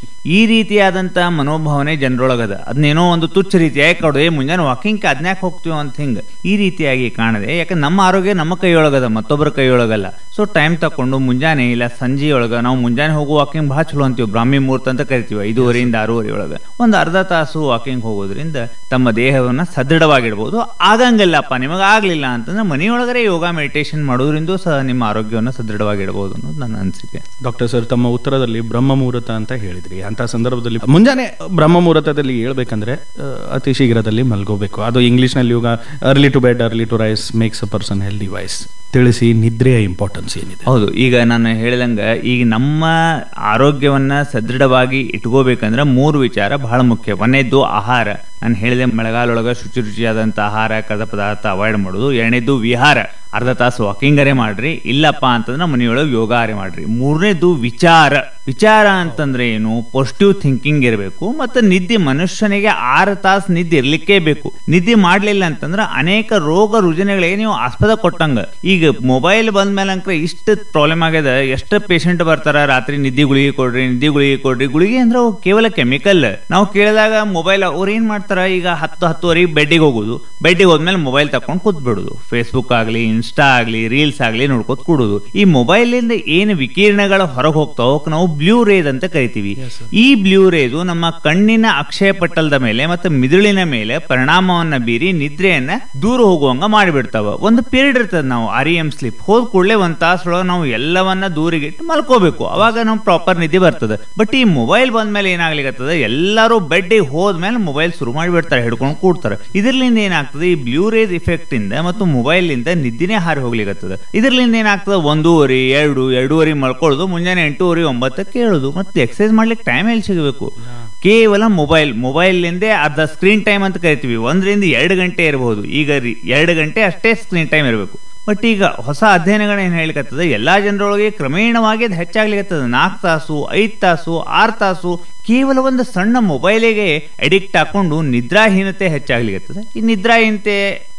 ಈ ರೀತಿಯಾದಂತ ಮನೋಭಾವನೆ ಜನರೊಳಗದ ಅದನ್ನೇನೋ ಒಂದು ತುಚ್ಛ ರೀತಿಯಾಗಿ ಕಾಡೋದು ಏ ಮುಂಜಾನೆ ವಾಕಿಂಗ್ ಅದ್ನ್ಯಾಕ್ ಹೋಗ್ತೀವಿ ಅಂತ ಹಿಂಗ ಈ ರೀತಿಯಾಗಿ ಕಾಣದೆ ಯಾಕಂದ್ರೆ ನಮ್ಮ ಆರೋಗ್ಯ ನಮ್ಮ ಕೈಯೊಳಗದ ಮತ್ತೊಬ್ಬರ ಕೈಯೊಳಗಲ್ಲ ಸೊ ಟೈಮ್ ತಕೊಂಡು ಮುಂಜಾನೆ ಇಲ್ಲ ಸಂಜೆ ಒಳಗ ನಾವು ಮುಂಜಾನೆ ಹೋಗೋ ವಾಕಿಂಗ್ ಬಹಳ ಚಲೋ ಅಂತೀವಿ ಬ್ರಾಹ್ಮಿ ಮುಹೂರ್ತ ಅಂತ ಕರಿತೀವಿ ಐದೂವರೆಯಿಂದ ಆರೂವರೆ ಒಳಗ ಒಂದು ಅರ್ಧ ತಾಸು ವಾಕಿಂಗ್ ಹೋಗೋದ್ರಿಂದ ತಮ್ಮ ದೇಹವನ್ನ ಸದೃಢವಾಗಿಡ್ಬೋದು ಆಗಂಗಿಲ್ಲಪ್ಪ ನಿಮಗೆ ಆಗ್ಲಿಲ್ಲ ಅಂತಂದ್ರೆ ಮನೆಯೊಳಗರೆ ಯೋಗ ಮೆಡಿಟೇಷನ್ ಮಾಡೋದ್ರಿಂದ ಸಹ ನಿಮ್ಮ ಆರೋಗ್ಯವನ್ನು ಸದೃಢವಾಗಿಡಬಹುದು ಅನ್ನೋದು ನನ್ನ ಅನಿಸಿಕೆ ಡಾಕ್ಟರ್ ಸರ್ ತಮ್ಮ ಉತ್ತರದಲ್ಲಿ ಬ್ರಹ್ಮ ಮುಹೂರ್ತ ಅಂತ ಹೇಳಿದ್ರಿ ಅಂತ ಸಂದರ್ಭದಲ್ಲಿ ಮುಂಜಾನೆ ಬ್ರಹ್ಮ ಮುಹೂರ್ತದಲ್ಲಿ ಹೇಳ್ಬೇಕಂದ್ರೆ ಆ, ಅತಿ ಶೀಘ್ರದಲ್ಲಿ ಮಲ್ಗೋಬೇಕು ಅದು ಇಂಗ್ಲಿಷ್ ನಲ್ಲಿ ಯೋಗ early to bed early to rise makes a person healthy wise ತಿಳಿಸಿ ನಿದ್ರೆಯ ಇಂಪಾರ್ಟೆನ್ಸ್ ಏನಿದೆ ಹೌದು ಈಗ ನಾನು ಹೇಳಿದಂಗ ಈಗ ನಮ್ಮ ಆರೋಗ್ಯವನ್ನ ಸದೃಢವಾಗಿ ಇಟ್ಕೋಬೇಕಂದ್ರೆ ಮೂರು ವಿಚಾರ ಬಹಳ ಮುಖ್ಯ ಒಂದನೇದ್ದು ಆಹಾರ ನಾನು ಹೇಳಿದೆ ಮಳೆಗಾಲೊಳಗ ಶುಚಿ ರುಚಿಯಾದಂಥ ಆಹಾರ ಕದ ಪದಾರ್ಥ ಅವಾಯ್ಡ್ ಮಾಡೋದು ಎರಡನೇದ್ದು ವಿಹಾರ ಅರ್ಧ ತಾಸು ವಾಕಿಂಗರೇ ಮಾಡ್ರಿ ಇಲ್ಲಪ್ಪ ಅಂತಂದ್ರೆ ಮನೆಯೊಳಗೆ ಯೋಗಾರೆ ಮಾಡ್ರಿ ಮೂರನೇದು ವಿಚಾರ ವಿಚಾರ ಅಂತಂದ್ರೆ ಏನು ಪಾಸಿಟಿವ್ ಥಿಂಕಿಂಗ್ ಇರಬೇಕು ಮತ್ತು ನಿದ್ದೆ ಮನುಷ್ಯನಿಗೆ ಆರು ತಾಸು ನಿದ್ದೆ ಇರ್ಲಿಕ್ಕೇ ಬೇಕು ನಿದ್ದೆ ಮಾಡ್ಲಿಲ್ಲ ಅಂತಂದ್ರೆ ಅನೇಕ ರೋಗ ರುಜಿನಗಳಿಗೆ ನೀವು ಆಸ್ಪದ ಕೊಟ್ಟಂಗ ಈಗ ಮೊಬೈಲ್ ಬಂದ್ಮೇಲೆ ಅಂಕ್ರೆ ಇಷ್ಟು ಪ್ರಾಬ್ಲಮ್ ಆಗ್ಯದ ಎಷ್ಟು ಪೇಷಂಟ್ ಬರ್ತಾರ ರಾತ್ರಿ ನಿದ್ದೆ ಗುಳಿಗೆ ಕೊಡ್ರಿ ನಿದ್ದೆ ಗುಳಿಗೆ ಕೊಡ್ರಿ ಗುಳಿಗೆ ಅಂದ್ರೆ ಅವು ಕೇವಲ ಕೆಮಿಕಲ್ ನಾವು ಕೇಳಿದಾಗ ಮೊಬೈಲ್ ಅವ್ರು ಏನ್ ಮಾಡ್ತಾರ ಈಗ ಹತ್ತು ಹತ್ತುವರೆಗೆ ಬೆಡ್ಡಿಗೆ ಹೋಗುದು ಬೆಡ್ಡಿಗೆ ಹೋದ್ಮೇಲೆ ಮೊಬೈಲ್ ತಕೊಂಡು ಕೂತ್ ಬಿಡುದು ಫೇಸ್ಬುಕ್ ಆಗ್ಲಿ ಇನ್ಸ್ಟಾ ಆಗ್ಲಿ ರೀಲ್ಸ್ ಆಗ್ಲಿ ನೋಡ್ಕೊತ ಕೂಡುದು ಈ ಮೊಬೈಲ್ ಇಂದ ಏನು ವಿಕಿರಣಗಳ ಹೊರಗೆ ಹೋಗ್ತಾವ ಅವಕ್ಕೆ ನಾವು ಬ್ಲೂ ರೇಸ್ ಅಂತ ಕರಿತೀವಿ ಈ ಬ್ಲೂ ರೇದು ನಮ್ಮ ಕಣ್ಣಿನ ಅಕ್ಷಯ ಪಟ್ಟಲದ ಮೇಲೆ ಮತ್ತು ಮಿದುಳಿನ ಮೇಲೆ ಪರಿಣಾಮವನ್ನ ಬೀರಿ ನಿದ್ರೆಯನ್ನ ದೂರ ಹೋಗುವಂಗ ಮಾಡಿಬಿಡ್ತಾವ ಒಂದು ಪೀರಿಯಡ್ ಇರ್ತದೆ ನಾವು ಆರ್ ಎಂ ಸ್ಲಿಪ್ ಹೋದ ಕೂಡಲೇ ಒಂದ್ ತಾಸೊಳಗೆ ನಾವು ಎಲ್ಲವನ್ನ ದೂರಿಗಿಟ್ಟು ಮಲ್ಕೋಬೇಕು ಅವಾಗ ನಾವು ಪ್ರಾಪರ್ ನಿದ್ದೆ ಬರ್ತದೆ ಬಟ್ ಈ ಮೊಬೈಲ್ ಬಂದ್ಮೇಲೆ ಏನಾಗ್ಲಿಕ್ಕತ್ತದ ಎಲ್ಲರೂ ಬೆಡ್ಡಿಗೆ ಹೋದ್ಮೇಲೆ ಮೊಬೈಲ್ ಶುರು ಮಾಡಿಬಿಡ್ತಾರೆ ಹಿಡ್ಕೊಂಡು ಕೂಡ್ತಾರೆ ಇದರ್ಲಿಂದ ಏನಾಗ್ತದೆ ಈ ಬ್ಲೂ ರೇಸ್ ಇಫೆಕ್ಟ್ ಇಂದ ಮತ್ತು ಮೊಬೈಲ್ ಇಂದ ನಿದ್ದಿನೇ ಹಾರಿ ಹೋಗ್ಲಿಕ್ಕತ್ತದ ಇದರ್ಲಿಂದ ಏನಾಗ್ತದೆ ಒಂದೂವರೆ ಎರಡು ಎರಡೂವರೆ ಮಲ್ಕೊಳ್ಳೋದು ಮುಂಜಾನೆ ಎಂಟೂವರೆ ಒಂಬತ್ತಕ್ಕೆ ಹೇಳೋದು ಮತ್ತೆ ಎಕ್ಸರ್ಸೈಸ್ ಮಾಡ್ಲಿಕ್ಕೆ ಟೈಮ್ ಎಲ್ಲಿ ಸಿಗಬೇಕು ಕೇವಲ ಮೊಬೈಲ್ ಮೊಬೈಲ್ನಿಂದೇ ಅರ್ಧ ಸ್ಕ್ರೀನ್ ಟೈಮ್ ಅಂತ ಕರಿತೀವಿ ಒಂದರಿಂದ ಎರಡು ಗಂಟೆ ಇರಬಹುದು ಈಗ ರೀ- ಎರಡು ಗಂಟೆ ಅಷ್ಟೇ ಸ್ಕ್ರೀನ್ ಟೈಮ್ ಇರಬೇಕು ಬಟ್ ಈಗ ಹೊಸ ಅಧ್ಯಯನಗಳು ಏನು ಹೇಳಿಕತ್ತದ ಎಲ್ಲಾ ಜನರೊಳಗೆ ಕ್ರಮೇಣವಾಗಿ ಅದು ಹೆಚ್ಚಾಗ್ಲಿಕತ್ತದ ನಾಲ್ಕು ತಾಸು ಐದು ತಾಸು ಆರು ತಾಸು ಕೇವಲ ಒಂದು ಸಣ್ಣ ಮೊಬೈಲಿಗೆ ಅಡಿಕ್ಟ್ ಹಾಕೊಂಡು ನಿದ್ರಾಹೀನತೆ ಹೆಚ್ಚಾಗ್ಲಿಕತ್ತದ ಈ ನಿದ್ರಾಹೀನತೆ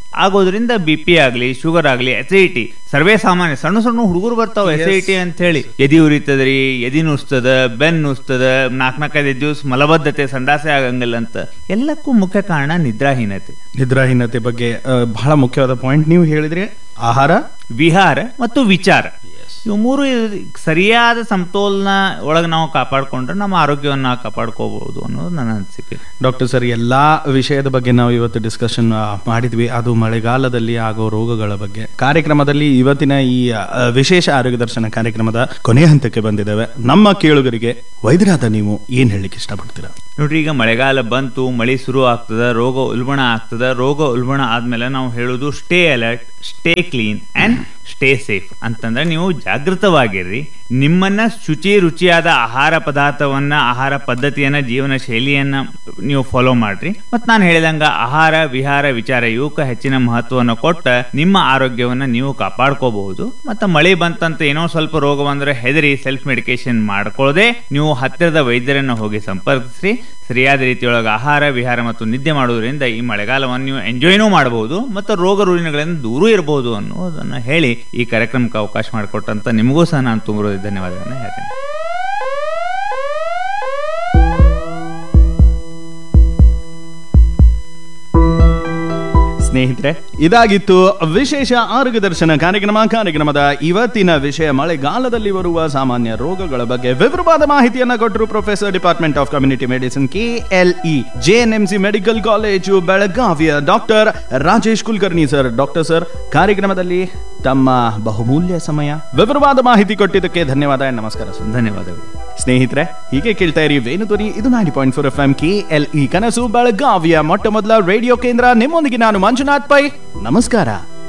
ಆಗೋದ್ರಿಂದ ಬಿ ಪಿ ಆಗ್ಲಿ ಶುಗರ್ ಆಗ್ಲಿ ಎಸಿಡಿಟಿ ಸರ್ವೇ ಸಾಮಾನ್ಯ ಸಣ್ಣ ಸಣ್ಣ ಹುಡುಗರು ಬರ್ತಾವ ಎಸಿಡಿಟಿ ಅಂತ ಹೇಳಿ ಎದಿ ಉರಿತದ್ರಿ ಎದಿ ನುಸ್ತದ ಬೆನ್ ನುಸ್ತದ ನಾಲ್ಕ್ ನಾಲ್ಕೈದು ದಿವಸ ಮಲಬದ್ಧತೆ ಸಂಡಾಸೆ ಆಗಂಗಿಲ್ಲ ಅಂತ ಎಲ್ಲಕ್ಕೂ ಮುಖ್ಯ ಕಾರಣ ನಿದ್ರಾಹೀನತೆ ನಿದ್ರಾಹೀನತೆ ಬಗ್ಗೆ ಆ, ಬಹಳ ಮುಖ್ಯವಾದ ಪಾಯಿಂಟ್ ನೀವು ಹೇಳಿದ್ರಿ ಆಹಾರ ವಿಹಾರ ಮತ್ತು ವಿಚಾರ ಇವು ಮೂರು ಇದ್- ಸರಿಯಾದ ಸಮತೋಲನ ಒಳಗೆ ನಾವು ಕಾಪಾಡ್ಕೊಂಡ್ರೆ ನಮ್ಮ ಆರೋಗ್ಯವನ್ನು ನಾವು ಕಾಪಾಡ್ಕೋಬಹುದು ಅನ್ನೋದು ನನ್ನ ಅನಿಸಿಕೆ ಡಾಕ್ಟರ್ ಸರ್ ಎಲ್ಲಾ ವಿಷಯದ ಬಗ್ಗೆ ನಾವು ಇವತ್ತು ಡಿಸ್ಕಷನ್ ಮಾಡಿದ್ವಿ ಅದು ಮಳೆಗಾಲದಲ್ಲಿ ಆಗೋ ರೋಗಗಳ ಬಗ್ಗೆ ಕಾರ್ಯಕ್ರಮದಲ್ಲಿ ಇವತ್ತಿನ ಈ ಆ, ವಿಶೇಷ ಆರೋಗ್ಯ ದರ್ಶನ ಕಾರ್ಯಕ್ರಮದ ಕೊನೆಯ ಹಂತಕ್ಕೆ ಬಂದಿದ್ದೇವೆ ನಮ್ಮ ಕೇಳುಗರಿಗೆ ವೈದ್ಯರಾದ ನೀವು ಏನ್ ಹೇಳಲಿಕ್ಕೆ ಇಷ್ಟಪಡ್ತೀರಾ ನೋಡ್ರಿ ಈಗ ಮಳೆಗಾಲ ಬಂತು ಮಳೆ ಶುರು ಆಗ್ತದ ರೋಗ ಉಲ್ಬಣ ಆಗ್ತದ ರೋಗ ಉಲ್ಬಣ ಆದ್ಮೇಲೆ ನಾವು ಹೇಳುದು stay alert stay clean and stay safe ಅಂತಂದ್ರೆ ನೀವು ಜಾಗೃತವಾಗಿರ್ರಿ ನಿಮ್ಮನ್ನ ಶುಚಿ ರುಚಿಯಾದ ಆಹಾರ ಪದಾರ್ಥವನ್ನ ಆಹಾರ ಪದ್ಧತಿಯನ್ನ ಜೀವನ ಶೈಲಿಯನ್ನ ನೀವು ಫಾಲೋ ಮಾಡ್ರಿ ಮತ್ ನಾನು ಹೇಳಿದಂಗ ಆಹಾರ ವಿಹಾರ ವಿಚಾರ ಇವಕ್ಕೆ ಹೆಚ್ಚಿನ ಮಹತ್ವವನ್ನು ಕೊಟ್ಟ ನಿಮ್ಮ ಆರೋಗ್ಯವನ್ನ ನೀವು ಕಾಪಾಡ್ಕೋಬಹುದು ಮತ್ತೆ ಮಳೆ ಬಂತಂತ ಏನೋ ಸ್ವಲ್ಪ ರೋಗ ಬಂದ್ರೆ ಹೆದರಿ ಸೆಲ್ಫ್ ಮೆಡಿಕೇಶನ್ ಮಾಡ್ಕೊಳ್ಳದೆ ನೀವು ಹತ್ತಿರದ ವೈದ್ಯರನ್ನ ಹೋಗಿ ಸಂಪರ್ಕಿಸ್ರಿ ಸರಿಯಾದ ರೀತಿಯೊಳಗೆ ಆಹಾರ ವಿಹಾರ ಮತ್ತು ನಿದ್ದೆ ಮಾಡೋದ್ರಿಂದ ಈ ಮಳೆಗಾಲವನ್ನು ನೀವು ಎಂಜಾಯ್ನೂ ಮಾಡಬಹುದು ಮತ್ತು ರೋಗ ರುಜಿನಗಳಿಂದ ದೂರ ಇರಬಹುದು ಅನ್ನೋದನ್ನ ಹೇಳಿ ಈ ಕಾರ್ಯಕ್ರಮಕ್ಕೆ ಅವಕಾಶ ಮಾಡಿಕೊಟ್ಟಂತ ನಿಮಗೂ ಸಹ ನಾನು ತುಂಬ ಧನ್ಯವಾದಗಳನ್ನ ಹೇಳ್ತೇನೆ ಸ್ನೇಹಿತರೆ ಇದಾಗಿತ್ತು ವಿಶೇಷ ಆರೋಗ್ಯ ದರ್ಶನ ಕಾರ್ಯಕ್ರಮ ಕಾರ್ಯಕ್ರಮದ ಇವತ್ತಿನ ವಿಷಯ ಮಳೆಗಾಲದಲ್ಲಿ ಬರುವ ಸಾಮಾನ್ಯ ರೋಗಗಳ ಬಗ್ಗೆ ವಿವರವಾದ ಮಾಹಿತಿಯನ್ನ ಕೊಟ್ಟರು professor department of community medicine KLE JNMC medical college ಬೆಳಗಾವಿಯ doctor Rajesh Kulkarni sir doctor sir ಕಾರ್ಯಕ್ರಮದಲ್ಲಿ ತಮ್ಮ ಬಹುಮೂಲ್ಯ ಸಮಯ ವಿವರವಾದ ಮಾಹಿತಿ ಕೊಟ್ಟಿದ್ದಕ್ಕೆ ಧನ್ಯವಾದ and ನಮಸ್ಕಾರ ಸರ್ ಧನ್ಯವಾದಗಳು ಸ್ನೇಹಿತರೆ ಹೀಗೆ ಕೇಳ್ತಾ ಇರಿ ವೇಣುಧ್ವನಿ ಇದು ninety point four F M K L E ಕನಸು ಬೆಳಗಾವಿಯ ಮೊಟ್ಟ ಮೊದಲ ರೇಡಿಯೋ ಕೇಂದ್ರ ನಿಮ್ಮೊಂದಿಗೆ ನಾನು ಮಂಜುನಾಥ್ ಪೈ ನಮಸ್ಕಾರ